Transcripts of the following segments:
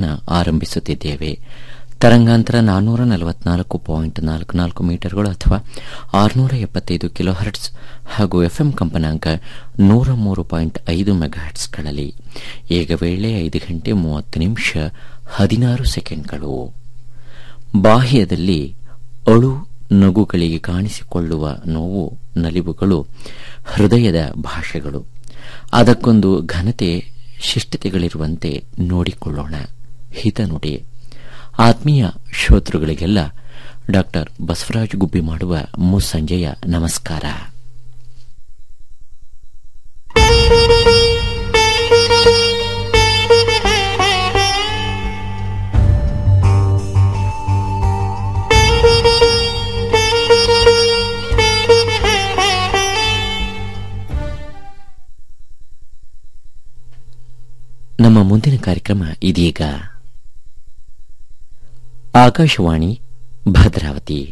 ಆರಂಭಿಸುತ್ತಿದ್ದೇವೆ ತರಂಗಾಂತರ ನಾನ್ನೂರ ನಲವತ್ನಾಲ್ಕು ಪಾಯಿಂಟ್ ನಾಲ್ಕು ನಾಲ್ಕು ಮೀಟರ್ಗಳು ಅಥವಾ ಆರುನೂರ ಎಪ್ಪತ್ತೈದು ಕಿಲೋ ಹರ್ಟ್ಸ್ ಹಾಗೂ ಎಫ್ಎಂ ಕಂಪನಾಂಕ ನೂರ ಮೂರು ಪಾಯಿಂಟ್ ಐದು ಮೆಗಾಹರ್ಟ್ಸ್ಗಳಲ್ಲಿ ಈಗ ವೇಳೆ ಐದು ಗಂಟೆ ಮೂವತ್ತು ನಿಮಿಷ ಹದಿನಾರು ಸೆಕೆಂಡ್ಗಳು ಬಾಹ್ಯದಲ್ಲಿ ಅಳು ನಗುಗಳಿಗೆ ಕಾಣಿಸಿಕೊಳ್ಳುವ ನೋವು ನಲಿವುಗಳು ಹೃದಯದ ಭಾಷೆಗಳು ಅದಕ್ಕೊಂದು ಘನತೆ ಶಿಷ್ಟತೆಗಳಿರುವಂತೆ ನೋಡಿಕೊಳ್ಳೋಣ ಹಿತನುಡಿ ಆತ್ಮೀಯ ಶ್ರೋತೃಗಳಿಗೆಲ್ಲ ಡಾಕ್ಟರ್ ಬಸವರಾಜ್ ಗುಬ್ಬಿ ಮಾಡುವ ಮುಸ್ಸಂಜೆಯ ನಮಸ್ಕಾರ ನಮ್ಮ ಮುಂದಿನ ಕಾರ್ಯಕ್ರಮ ಇದೀಗ ಆಕಾಶವಾಣಿ ಭದ್ರಾವತಿ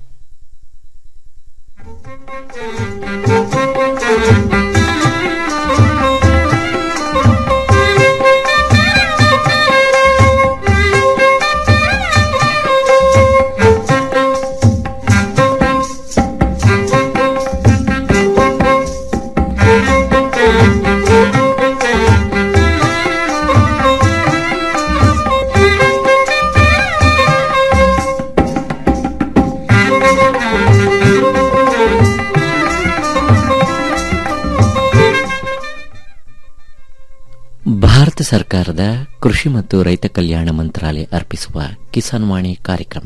ಭಾರತ ಸರ್ಕಾರದ ಕೃಷಿ ಮತ್ತು ರೈತ ಕಲ್ಯಾಣ ಮಂತ್ರಾಲಯ ಅರ್ಪಿಸುವ ಕಿಸಾನ್ ವಾಣಿ ಕಾರ್ಯಕ್ರಮ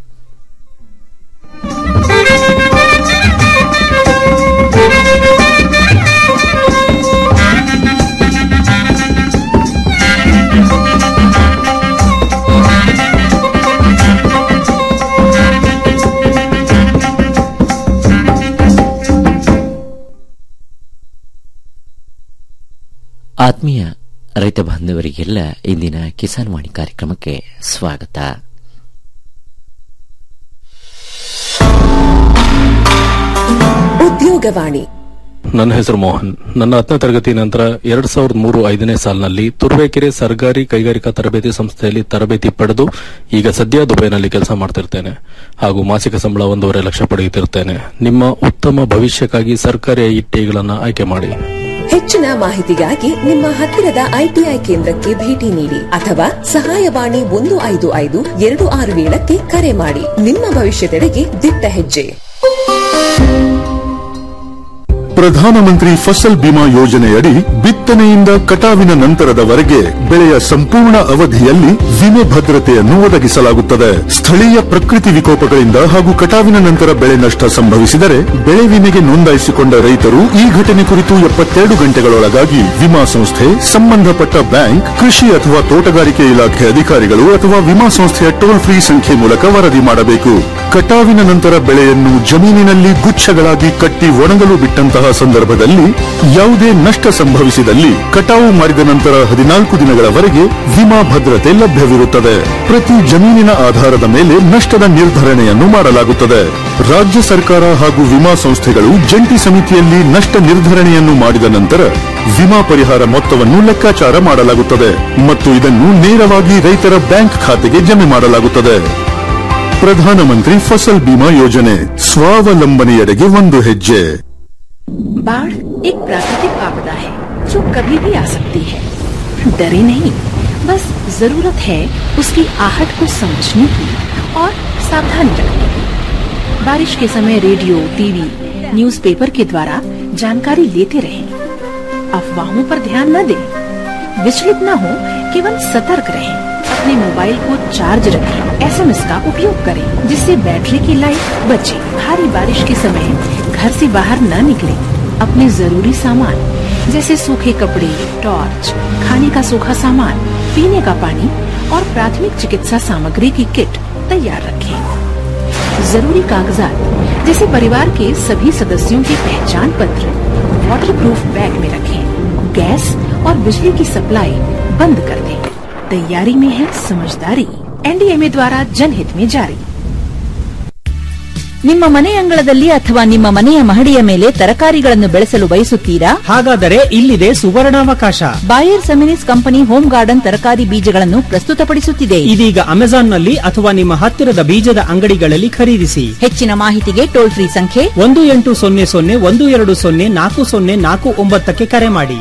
ಆತ್ಮೀಯ ರೈತ ಬಾಂಧವರಿಗೆಲ್ಲ ಇಂದಿನ ಕಿಸಾನ್ ವಾಣಿ ಕಾರ್ಯಕ್ರಮಕ್ಕೆ ಸ್ವಾಗತ ಉದ್ಯೋಗವಾಣಿ ನನ್ನ ಹೆಸರು ಮೋಹನ್ ನನ್ನ ಹತ್ತನೇ ತರಗತಿ ನಂತರ ಎರಡ್ ಸಾವಿರದ ಮೂರು ಐದನೇ ಸಾಲಿನಲ್ಲಿ ತುರುವೇಕೆರೆ ಸರ್ಕಾರಿ ಕೈಗಾರಿಕಾ ತರಬೇತಿ ಸಂಸ್ಥೆಯಲ್ಲಿ ತರಬೇತಿ ಪಡೆದು ಈಗ ಸದ್ಯ ದುಬೈನಲ್ಲಿ ಕೆಲಸ ಮಾಡ್ತಿರ್ತೇನೆ ಹಾಗೂ ಮಾಸಿಕ ಸಂಬಳ ಒಂದೂವರೆ ಲಕ್ಷ ಪಡೆಯುತ್ತಿರ್ತೇನೆ ನಿಮ್ಮ ಉತ್ತಮ ಭವಿಷ್ಯಕ್ಕಾಗಿ ಸರ್ಕಾರಿ ಐಟಿಗಳನ್ನು ಆಯ್ಕೆ ಮಾಡಿ ಹೆಚ್ಚಿನ ಮಾಹಿತಿಗಾಗಿ ನಿಮ್ಮ ಹತ್ತಿರದ ಐಟಿಐ ಕೇಂದ್ರಕ್ಕೆ ಭೇಟಿ ನೀಡಿ ಅಥವಾ ಸಹಾಯವಾಣಿ ಒಂದು ಐದು ಐದು ಎರಡು ಆರು ಏಳಕ್ಕೆ ಕರೆ ಮಾಡಿ ನಿಮ್ಮ ಭವಿಷ್ಯದೆಡೆಗೆ ದಿಟ್ಟ ಹೆಜ್ಜೆ ಪ್ರಧಾನಮಂತ್ರಿ ಫಸಲ್ ಬಿಮಾ ಯೋಜನೆಯಡಿ ಬಿತ್ತನೆಯಿಂದ ಕಟಾವಿನ ನಂತರದವರೆಗೆ ಬೆಳೆಯ ಸಂಪೂರ್ಣ ಅವಧಿಯಲ್ಲಿ ವಿಮೆ ಭದ್ರತೆಯನ್ನು ಒದಗಿಸಲಾಗುತ್ತದೆ ಸ್ಥಳೀಯ ಪ್ರಕೃತಿ ವಿಕೋಪಗಳಿಂದ ಹಾಗೂ ಕಟಾವಿನ ನಂತರ ಬೆಳೆ ನಷ್ಟ ಸಂಭವಿಸಿದರೆ ಬೆಳೆ ವಿಮೆಗೆ ನೋಂದಾಯಿಸಿಕೊಂಡ ರೈತರು ಈ ಘಟನೆ ಕುರಿತು ಎಪ್ಪತ್ತೆರಡು ಗಂಟೆಗಳೊಳಗಾಗಿ ವಿಮಾ ಸಂಸ್ಥೆ ಸಂಬಂಧಪಟ್ಟ ಬ್ಯಾಂಕ್ ಕೃಷಿ ಅಥವಾ ತೋಟಗಾರಿಕೆ ಇಲಾಖೆ ಅಧಿಕಾರಿಗಳು ಅಥವಾ ವಿಮಾ ಸಂಸ್ಥೆಯ ಟೋಲ್ ಫ್ರೀ ಸಂಖ್ಯೆ ಮೂಲಕ ವರದಿ ಮಾಡಬೇಕು ಕಟಾವಿನ ನಂತರ ಬೆಳೆಯನ್ನು ಜಮೀನಿನಲ್ಲಿ ಗುಚ್ಛಗಳಾಗಿ ಕಟ್ಟಿ ಒಣಗಲು ಬಿಟ್ಟಂತಹ ಸಂದರ್ಭದಲ್ಲಿ ಯಾವುದೇ ನಷ್ಟ ಸಂಭವಿಸಿದಲ್ಲಿ ಕಟಾವು ಮಾಡಿದ ನಂತರ ಹದಿನಾಲ್ಕು ದಿನಗಳವರೆಗೆ ವಿಮಾ ಭದ್ರತೆ ಲಭ್ಯವಿರುತ್ತದೆ ಪ್ರತಿ ಜಮೀನಿನ ಆಧಾರದ ಮೇಲೆ ನಷ್ಟದ ನಿರ್ಧರಣೆಯನ್ನು ಮಾಡಲಾಗುತ್ತದೆ ರಾಜ್ಯ ಸರ್ಕಾರ ಹಾಗೂ ವಿಮಾ ಸಂಸ್ಥೆಗಳು ಜಂಟಿ ಸಮಿತಿಯಲ್ಲಿ ನಷ್ಟ ನಿರ್ಧರಣೆಯನ್ನು ಮಾಡಿದ ನಂತರ ವಿಮಾ ಪರಿಹಾರ ಮೊತ್ತವನ್ನು ಲೆಕ್ಕಾಚಾರ ಮಾಡಲಾಗುತ್ತದೆ ಮತ್ತು ಇದನ್ನು ನೇರವಾಗಿ ರೈತರ ಬ್ಯಾಂಕ್ ಖಾತೆಗೆ ಜಮೆ ಮಾಡಲಾಗುತ್ತದೆ ಪ್ರಧಾನಮಂತ್ರಿ ಫಸಲ್ ಬಿಮಾ ಯೋಜನೆ ಸ್ವಾವಲಂಬನೆಯೆಡೆಗೆ ಒಂದು ಹೆಜ್ಜೆ बाढ़ एक प्राकृतिक आपदा है जो कभी भी आ सकती है डरे नहीं बस जरूरत है उसकी आहट को समझने की और सावधानी रखने की बारिश के समय रेडियो टीवी न्यूज़पेपर के द्वारा जानकारी लेते रहें अफवाहों पर ध्यान न दें विचलित न हो केवल सतर्क रहें अपने मोबाइल को चार्ज रखें एसएमएस का उपयोग करें जिससे बैटरी की लाइफ बचे भारी बारिश के समय घर से बाहर न निकले अपने जरूरी सामान जैसे सूखे कपड़े टॉर्च खाने का सूखा सामान पीने का पानी और प्राथमिक चिकित्सा सामग्री की किट तैयार रखें जरूरी कागजात जैसे परिवार के सभी सदस्यों के पहचान पत्र वाटर प्रूफ बैग में रखें गैस और बिजली की सप्लाई बंद कर दें तैयारी में है समझदारी एनडीएमए द्वारा जनहित में जारी ನಿಮ್ಮ ಮನೆ ಅಂಗಳದಲ್ಲಿ ಅಥವಾ ನಿಮ್ಮ ಮನೆಯ ಮಹಡಿಯ ಮೇಲೆ ತರಕಾರಿಗಳನ್ನು ಬೆಳೆಸಲು ಬಯಸುತ್ತೀರಾ ಹಾಗಾದರೆ ಇಲ್ಲಿದೆ ಸುವರ್ಣಾವಕಾಶ Bayer Seminis company home garden ತರಕಾರಿ ಬೀಜಗಳನ್ನು ಪ್ರಸ್ತುತಪಡಿಸುತ್ತಿದೆ ಇದೀಗ ಅಮೆಜಾನ್ನಲ್ಲಿ ಅಥವಾ ನಿಮ್ಮ ಹತ್ತಿರದ ಬೀಜದ ಅಂಗಡಿಗಳಲ್ಲಿ ಖರೀದಿಸಿ ಹೆಚ್ಚಿನ ಮಾಹಿತಿಗೆ ಟೋಲ್ ಫ್ರೀ ಸಂಖ್ಯೆ ಒಂದು ಎಂಟು ಸೊನ್ನೆ ಸೊನ್ನೆ ಒಂದು ಎರಡು ಸೊನ್ನೆ ನಾಲ್ಕು ಸೊನ್ನೆ ನಾಲ್ಕು ಒಂಬತ್ತಕ್ಕೆ ಕರೆ ಮಾಡಿ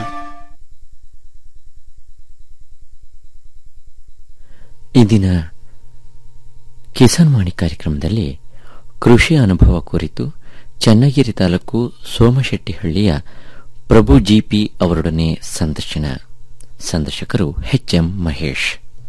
ಈ ದಿನ ಕಿಸಾನ್ ವಾಣಿ ಕಾರ್ಯಕ್ರಮದಲ್ಲಿ ಕೃಷಿ ಅನುಭವ ಕುರಿತು ಚನ್ನಗಿರಿ ತಾಲೂಕು ಸೋಮಶೆಟ್ಟಿಹಳ್ಳಿಯ ಪ್ರಭು ಜಿಪಿ ಅವರೊಡನೆ ಸಂದರ್ಶನ ಸಂದರ್ಶಕರು ಎಂ ಮಹೇಶ್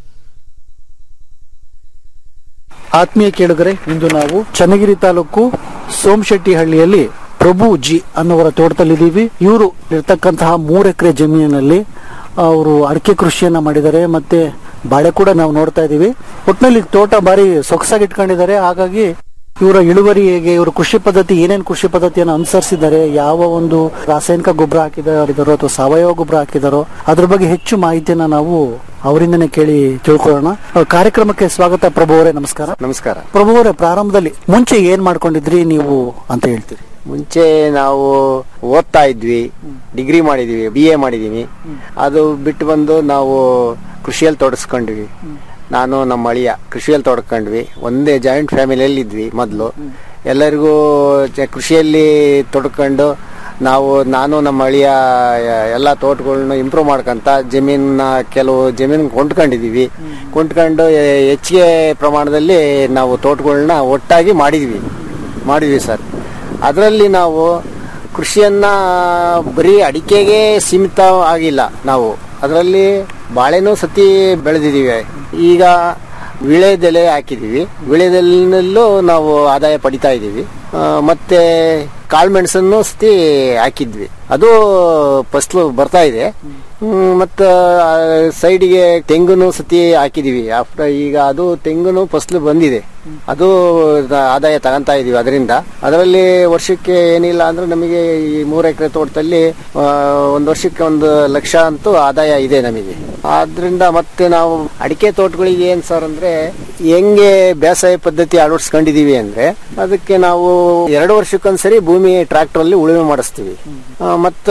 ಆತ್ಮೀಯ ಕೇಳುಗರೆ ಇಂದು ನಾವು ಚನ್ನಗಿರಿ ತಾಲೂಕು ಸೋಮಶೆಟ್ಟಿಹಳ್ಳಿಯಲ್ಲಿ ಪ್ರಭು ಜಿ ಅನ್ನೋವರ ತೋಟದಲ್ಲಿದ್ದೀವಿ ಇವರು ಇರ್ತಕ್ಕಂತಹ ಮೂರು ಎಕರೆ ಜಮೀನಿನಲ್ಲಿ ಅವರು ಅಡಿಕೆ ಕೃಷಿಯನ್ನ ಮಾಡಿದ್ದಾರೆ ಮತ್ತೆ ಬಾಳೆ ಕೂಡ ನಾವು ನೋಡ್ತಾ ಇದ್ದೀವಿ ಒಟ್ಟಿನಲ್ಲಿ ತೋಟ ಬಾರಿ ಸೊಗಸಾಗಿ ಇಟ್ಕೊಂಡಿದ್ದಾರೆ ಹಾಗಾಗಿ ಇವರ ಇಳುವರಿ ಹೇಗೆ ಇವರ ಕೃಷಿ ಪದ್ಧತಿ ಏನೇನು ಕೃಷಿ ಪದ್ಧತಿಯನ್ನು ಅನುಸರಿಸಿದ್ದಾರೆ ಯಾವ ಒಂದು ರಾಸಾಯನಿಕ ಗೊಬ್ಬರ ಹಾಕಿದಾರೋ ಅಥವಾ ಸಾವಯವ ಗೊಬ್ಬರ ಹಾಕಿದಾರೋ ಅದ್ರ ಬಗ್ಗೆ ಹೆಚ್ಚು ಮಾಹಿತಿಯನ್ನ ನಾವು ಅವರಿಂದನೇ ಕೇಳಿ ತಿಳ್ಕೊಳ್ಳೋಣ ಅವ್ರ ಕಾರ್ಯಕ್ರಮಕ್ಕೆ ಸ್ವಾಗತ ಪ್ರಭು ಅವರೇ ನಮಸ್ಕಾರ ನಮಸ್ಕಾರ ಪ್ರಭು ಅವರೇ ಪ್ರಾರಂಭದಲ್ಲಿ ಮುಂಚೆ ಏನ್ ಮಾಡ್ಕೊಂಡಿದ್ರಿ ನೀವು ಅಂತ ಹೇಳ್ತೀರಿ ಮುಂಚೆ ನಾವು ಓದ್ತಾ ಇದ್ವಿ ಡಿಗ್ರಿ ಮಾಡಿದೀವಿ ಬಿ ಎ ಮಾಡಿದೀನಿ ಅದು ಬಿಟ್ಟು ಬಂದು ನಾವು ಕೃಷಿಯಲ್ಲಿ ತೊಡಸ್ಕೊಂಡ್ವಿ ನಾನು ನಮ್ಮ ಅಳಿಯ ಕೃಷಿಯಲ್ಲಿ ತೊಡ್ಕೊಂಡ್ವಿ ಒಂದೇ ಜಾಯಿಂಟ್ ಫ್ಯಾಮಿಲಿಯಲ್ಲಿ ಇದ್ವಿ ಮೊದಲು ಎಲ್ಲರಿಗೂ ಜ- ಕೃಷಿಯಲ್ಲಿ ತೊಡ್ಕೊಂಡು ನಾವು ನಾನು ನಮ್ಮ ಅಳಿಯ ಎಲ್ಲ ತೋಟಗಳನ್ನ ಇಂಪ್ರೂವ್ ಮಾಡ್ಕೊಂತ ಜಮೀನ ಕೆಲವು ಜಮೀನು ಕೊಂಡ್ಕೊಂಡಿದೀವಿ ಕೊಂಡ್ಕೊಂಡು ಎ- ಹೆಚ್ಚಿಗೆ ಪ್ರಮಾಣದಲ್ಲಿ ನಾವು ತೋಟಗಳನ್ನ ಒಟ್ಟಾಗಿ ಮಾಡಿದ್ವಿ ಮಾಡಿದ್ವಿ ಸರ್ ಅದರಲ್ಲಿ ನಾವು ಕೃಷಿಯನ್ನ ಬರೀ ಅಡಿಕೆಗೆ ಸೀಮಿತ ಆಗಿಲ್ಲ ನಾವು ಅದರಲ್ಲಿ ಬಾಳೆನೂ ಸತಿ ಬೆಳೆದಿದ್ದೀವಿ ಈಗ ವಿಳೆದೆಲೆ ಹಾಕಿದೀವಿ ವಿಳೆದೆಲೆನಲ್ಲೂ ನಾವು ಆದಾಯ ಪಡಿತಾ ಇದ್ದೀವಿ ಆ, ಮತ್ತೆ ಕಾಳುಮೆಣಸನ್ನು ಸತಿ ಹಾಕಿದ್ವಿ ಅದು ಫಸ್ಲು ಬರ್ತಾ ಇದೆ ಹ್ಮ್, ಮತ್ತ ಸೈಡ್ಗೆ ತೆಂಗುನು ಸತಿ ಹಾಕಿದೀವಿ ಆಫ್ಟರ್ ಈಗ ಅದು ತೆಂಗುನು ಫಸ್ಲು ಬಂದಿದೆ ಅದು ದ- ಆದಾಯ ತಗೊಂತಾ ಇದೀವಿ ಅದರಿಂದ ಅದರಲ್ಲಿ ವರ್ಷಕ್ಕೆ ಏನಿಲ್ಲ ಅಂದ್ರೆ ನಮಗೆ ಈ ಮೂರು ಎಕರೆ ತೋಟದಲ್ಲಿ ಆ, ಒಂದು ವರ್ಷಕ್ಕೆ ಒಂದು ಲಕ್ಷ ಅಂತೂ ಆದಾಯ ಇದೆ ನಮಗೆ ಆದ್ರಿಂದ ಮತ್ತೆ ನಾವು ಅಡಿಕೆ ತೋಟಗಳಿಗೆ ಏನ್ ಸರ್ ಅಂದ್ರೆ ಹೆಂಗೆ ಬೇಸಾಯ ಪದ್ಧತಿ ಅಳವಡಿಸ್ಕೊಂಡಿದೀವಿ ಅಂದ್ರೆ ಅದಕ್ಕೆ ನಾವು ಎರಡು ವರ್ಷಕ್ಕೊಂದ್ಸರಿ ಭೂಮಿ ಟ್ರಾಕ್ಟರ್ ಅಲ್ಲಿ ಉಳುಮೆ ಮಾಡಿಸ್ತೀವಿ ಆ, ಮತ್ತು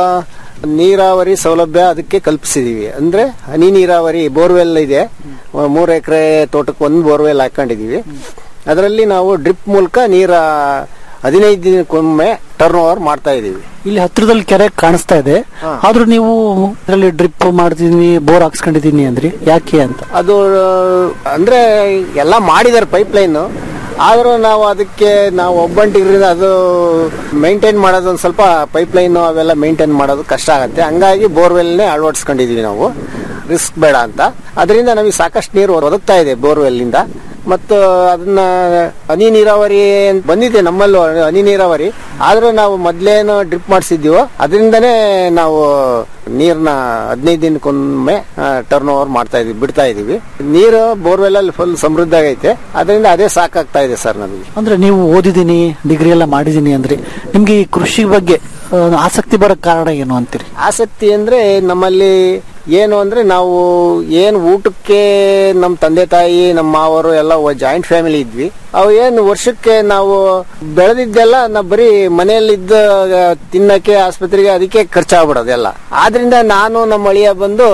ನೀರಾವರಿ ಸೌಲಭ್ಯ ಅದಕ್ಕೆ ಕಲ್ಪಿಸಿದೀವಿ ಅಂದ್ರೆ ಹನಿ ನೀರಾವರಿ ಬೋರ್ವೆಲ್ ಇದೆ ಮೂರು ಎಕರೆ ತೋಟಕ್ಕೆ ಒಂದು ಬೋರ್ವೆಲ್ ಹಾಕೊಂಡಿದೀವಿ ಅದರಲ್ಲಿ ನಾವು ಡ್ರಿಪ್ ಮೂಲಕ ನೀರ ಹದಿನೈದು ದಿನಕ್ಕೊಮ್ಮೆ ಟರ್ನ್ ಓವರ್ ಮಾಡ್ತಾ ಇದೀವಿ ಇಲ್ಲಿ ಹತ್ರದಲ್ಲಿ ಕೆರೆ ಕಾಣಿಸ್ತಾ ಇದೆ ಆದ್ರೂ ನೀವು ಇದರಲ್ಲಿ ಡ್ರಿಪ್ ಮಾಡ್ತಿದೀನಿ ಬೋರ್ ಹಾಕ್ಸ್ಕೊಂಡಿದೀನಿ ಅಂದ್ರಿ ಯಾಕೆ ಅಂತ ಅದು ಅಂದ್ರೆ ಎಲ್ಲ ಮಾಡಿದಾರೆ ಪೈಪ್ ಲೈನ್ ಆದ್ರೂ ನಾವು ಅದಕ್ಕೆ ನಾವು ಒಬ್ಬಂಟಿಗ್ರಿಂದ ಅದು ಮೇಂಟೈನ್ ಮಾಡೋದು ಒಂದು ಸ್ವಲ್ಪ ಪೈಪ್ ಲೈನ್ ಅವೆಲ್ಲ ಮೇಂಟೈನ್ ಮಾಡೋದು ಕಷ್ಟ ಆಗುತ್ತೆ ಹಂಗಾಗಿ ಬೋರ್ವೆಲ್ನೇ ಅಳವಡಿಸ್ಕೊಂಡಿದೀವಿ ನಾವು ರಿಸ್ಕ್ ಬೇಡ ಅಂತ ಅದರಿಂದ ನಮಗೆ ಸಾಕಷ್ಟು ನೀರು ಒದಗ್ತಾ ಇದೆ ಬೋರ್ವೆಲ್ ಇಂದ ಮತ್ತು ಅದನ್ನ ಹನಿ ನೀರಾವರಿ ಅಂತ ಬಂದಿದೆ ನಮ್ಮಲ್ಲೂ ಹನಿ ನೀರಾವರಿ ಆದ್ರೂ ನಾವು ಮೊದ್ಲೇನು ಡ್ರಿಪ್ ಮಾಡಿಸಿದ್ದೀವೋ ಅದರಿಂದನೇ ನಾವು ನೀರ್ನ ಹದಿನೈದು ದಿನಕ್ಕೊಮ್ಮೆ ಟರ್ನ್ ಓವರ್ ಮಾಡ್ತಾ ಇದೀವಿ ಬಿಡ್ತಾ ಇದೀವಿ ನೀರು ಬೋರ್ವೆಲ್ ಅಲ್ಲಿ ಫುಲ್ ಸಮೃದ್ಧ ಆಗೈತೆ ಅದರಿಂದ ಅದೇ ಸಾಕಾಗ್ತಾ ಇದೆ ಸರ್ ನಮಗೆ ಅಂದ್ರೆ ನೀವು ಓದಿದೀನಿ ಡಿಗ್ರಿ ಎಲ್ಲ ಮಾಡಿದೀನಿ ಅಂದ್ರಿ ನಿಮ್ಗೆ ಈ ಕೃಷಿ ಬಗ್ಗೆ ಆ, ಆಸಕ್ತಿ ಬರಕ್ ಕಾರಣ ಏನು ಅಂತೀರಿ ಆಸಕ್ತಿ ಅಂದ್ರೆ ನಮ್ಮಲ್ಲಿ ಏನು ಅಂದ್ರೆ ನಾವು ಏನು ಊಟಕ್ಕೆ ನಮ್ಮ ತಂದೆ ತಾಯಿ ನಮ್ಮ ಮಾವರು ಎಲ್ಲ ಜಾಯಿಂಟ್ ಫ್ಯಾಮಿಲಿ ಇದ್ವಿ ಅವು ಏನು ವರ್ಷಕ್ಕೆ ನಾವು ಬೆಳೆದಿದ್ದೆಲ್ಲ ನಾವು ಬರೀ ಮನೆಯಲ್ಲಿದ್ದ ಆ, ತಿನ್ನಕ್ಕೆ ಆಸ್ಪತ್ರೆಗೆ ಅದಕ್ಕೆ ಖರ್ಚಾಗ್ಬಿಡೋದು ಎಲ್ಲ ಆದ್ರಿಂದ ನಾನು ನಮ್ಮ ಅಳಿಯ ಬಂದು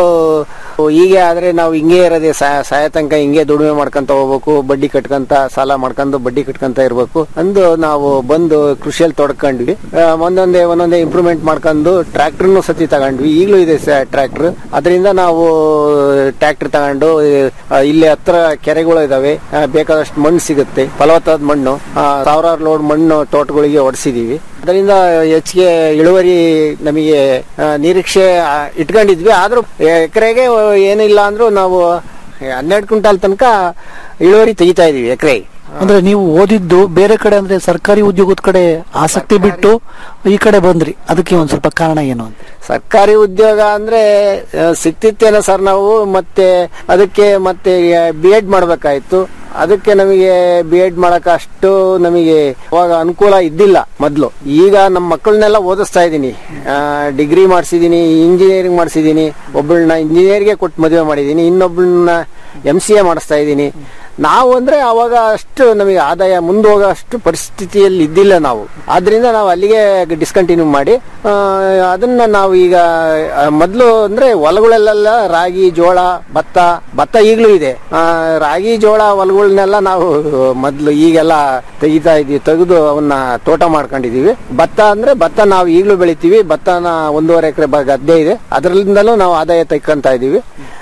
ಹೀಗೆ ಆದ್ರೆ ನಾವು ಹಿಂಗೆ ಇರೋದೇ ಸಾ- ಸಾಯ ತನಕ ಹಿಂಗೆ ದುಡಿಮೆ ಮಾಡ್ಕೊಂತ ಹೋಗ್ಬೇಕು ಬಡ್ಡಿ ಕಟ್ಕೊಂತ ಸಾಲ ಮಾಡ್ಕೊಂಡು ಬಡ್ಡಿ ಕಟ್ಕೊಂತ ಇರ್ಬೇಕು ಅಂದು ನಾವು ಬಂದು ಕೃಷಿಯಲ್ಲಿ ತೊಡ್ಕೊಂಡ್ವಿ ಆ, ಒಂದೊಂದೇ ಒಂದೊಂದೇ ಇಂಪ್ರೂವ್ಮೆಂಟ್ ಮಾಡ್ಕೊಂಡು ಟ್ರ್ಯಾಕ್ಟರ್ನು ಸತಿ ತಗೊಂಡ್ವಿ ಈಗಲೂ ಇದೆ ಟ್ರ್ಯಾಕ್ಟರ್ ಅದರಿಂದ ನಾವು ಟ್ರ್ಯಾಕ್ಟರ್ ತಗೊಂಡು ಆ, ಇಲ್ಲಿ ಹತ್ರ ಕೆರೆಗಳು ಇದಾವೆ ಆ, ಬೇಕಾದಷ್ಟು ಮಣ್ಣು ಸಿಗುತ್ತೆ ಫಲವತ್ತಾದ ಮಣ್ಣು ಆ, ಸಾವಿರಾರು ಲೋಡ್ ಮಣ್ಣು ತೋಟಗಳಿಗೆ ಹೊಡ್ಸಿದೀವಿ ಅದರಿಂದ ಹೆಚ್ಚಿಗೆ ಇಳುವರಿ ನಮಗೆ ಆ, ನಿರೀಕ್ಷೆ ಆ, ಇಟ್ಕೊಂಡಿದ್ವಿ ಆದ್ರೂ ಎಕರೆಗೆ ಏನಿಲ್ಲ ಅಂದ್ರೂ ನಾವು ಹನ್ನೆರಡು ಕ್ವಿಂಟಾಲ್ ತನಕ ಇಳುವರಿ ತೆಗಿತಾ ಇದೀವಿ ಎಕರೆ ಅಂದ್ರೆ ನೀವು ಓದಿದ್ದು ಬೇರೆ ಕಡೆ ಅಂದ್ರೆ ಸರ್ಕಾರಿ ಉದ್ಯೋಗದ ಕಡೆ ಆಸಕ್ತಿ ಬಿಟ್ಟು ಈ ಕಡೆ ಬಂದ್ರಿ ಅದಕ್ಕೆ ಒಂದ್ ಸ್ವಲ್ಪ ಕಾರಣ ಏನು ಅಂತ ಸರ್ಕಾರಿ ಉದ್ಯೋಗ ಅಂದ್ರೆ ಆ, ಸಿಕ್ತಿತ್ತೇನೋ ಸರ್ ನಾವು ಮತ್ತೆ ಅದಕ್ಕೆ ಮತ್ತೆ ಬಿ ಎಡ್ ಮಾಡ್ಬೇಕಾಯ್ತು ಅದಕ್ಕೆ ನಮಗೆ ಬಿ ಎಡ್ ಮಾಡಕ್ ಅಷ್ಟು ನಮಗೆ ಅವಾಗ ಅನುಕೂಲ ಇದ್ದಿಲ್ಲ ಮೊದ್ಲು ಈಗ ನಮ್ಮ ಮಕ್ಕಳನ್ನೆಲ್ಲ ಓದಿಸ್ತಾ ಇದ್ದೀನಿ ಡಿಗ್ರಿ ಮಾಡಿಸಿದೀನಿ ಇಂಜಿನಿಯರಿಂಗ್ ಮಾಡಿಸಿದೀನಿ ಒಬ್ಬಳನ್ನ ಇಂಜಿನಿಯರ್ಗೆ ಕೊಟ್ಟು ಮದುವೆ ಮಾಡಿದೀನಿ ಇನ್ನೊಬ್ಬಳನ್ನ ಎಂ ಸಿ ಎ ಮಾಡಿಸ್ತಾ ಇದ್ದೀನಿ ನಾವು ಅಂದ್ರೆ ಅವಾಗ ಅಷ್ಟು ನಮಗೆ ಆದಾಯ ಮುಂದೋಗ ಅಷ್ಟು ಪರಿಸ್ಥಿತಿಯಲ್ಲಿ ಇದ್ದಿಲ್ಲ ನಾವು ಆದ್ರಿಂದ ನಾವು ಅಲ್ಲಿಗೆ ಡಿಸ್ಕಂಟಿನ್ಯೂ ಮಾಡಿ ಆ, ಅದನ್ನ ನಾವು ಈಗ ಆ, ಮೊದ್ಲು ಅಂದ್ರೆ ಹೊಲಗಳಲ್ಲೆಲ್ಲ ರಾಗಿ ಜೋಳ ಭತ್ತ ಭತ್ತ ಈಗಲೂ ಇದೆ ಆ, ರಾಗಿ ಜೋಳ ಹೊಲಗಳನ್ನೆಲ್ಲ ನಾವು ಮೊದ್ಲು ಈಗೆಲ್ಲ ತೆಗಿತಾ ಇದೀವಿ ತೆಗೆದು ಅವನ್ನ ತೋಟ ಮಾಡ್ಕೊಂಡಿದೀವಿ ಭತ್ತ ಅಂದ್ರೆ ಭತ್ತ ನಾವು ಈಗಲೂ ಬೆಳಿತೀವಿ ಭತ್ತನ ಒಂದೂವರೆ ಎಕರೆ ಗದ್ದೆ ಇದೆ ಅದರಿಂದಲೂ ನಾವು ಆದಾಯ ತೆಕ್ಕಂತ ಇದೀವಿ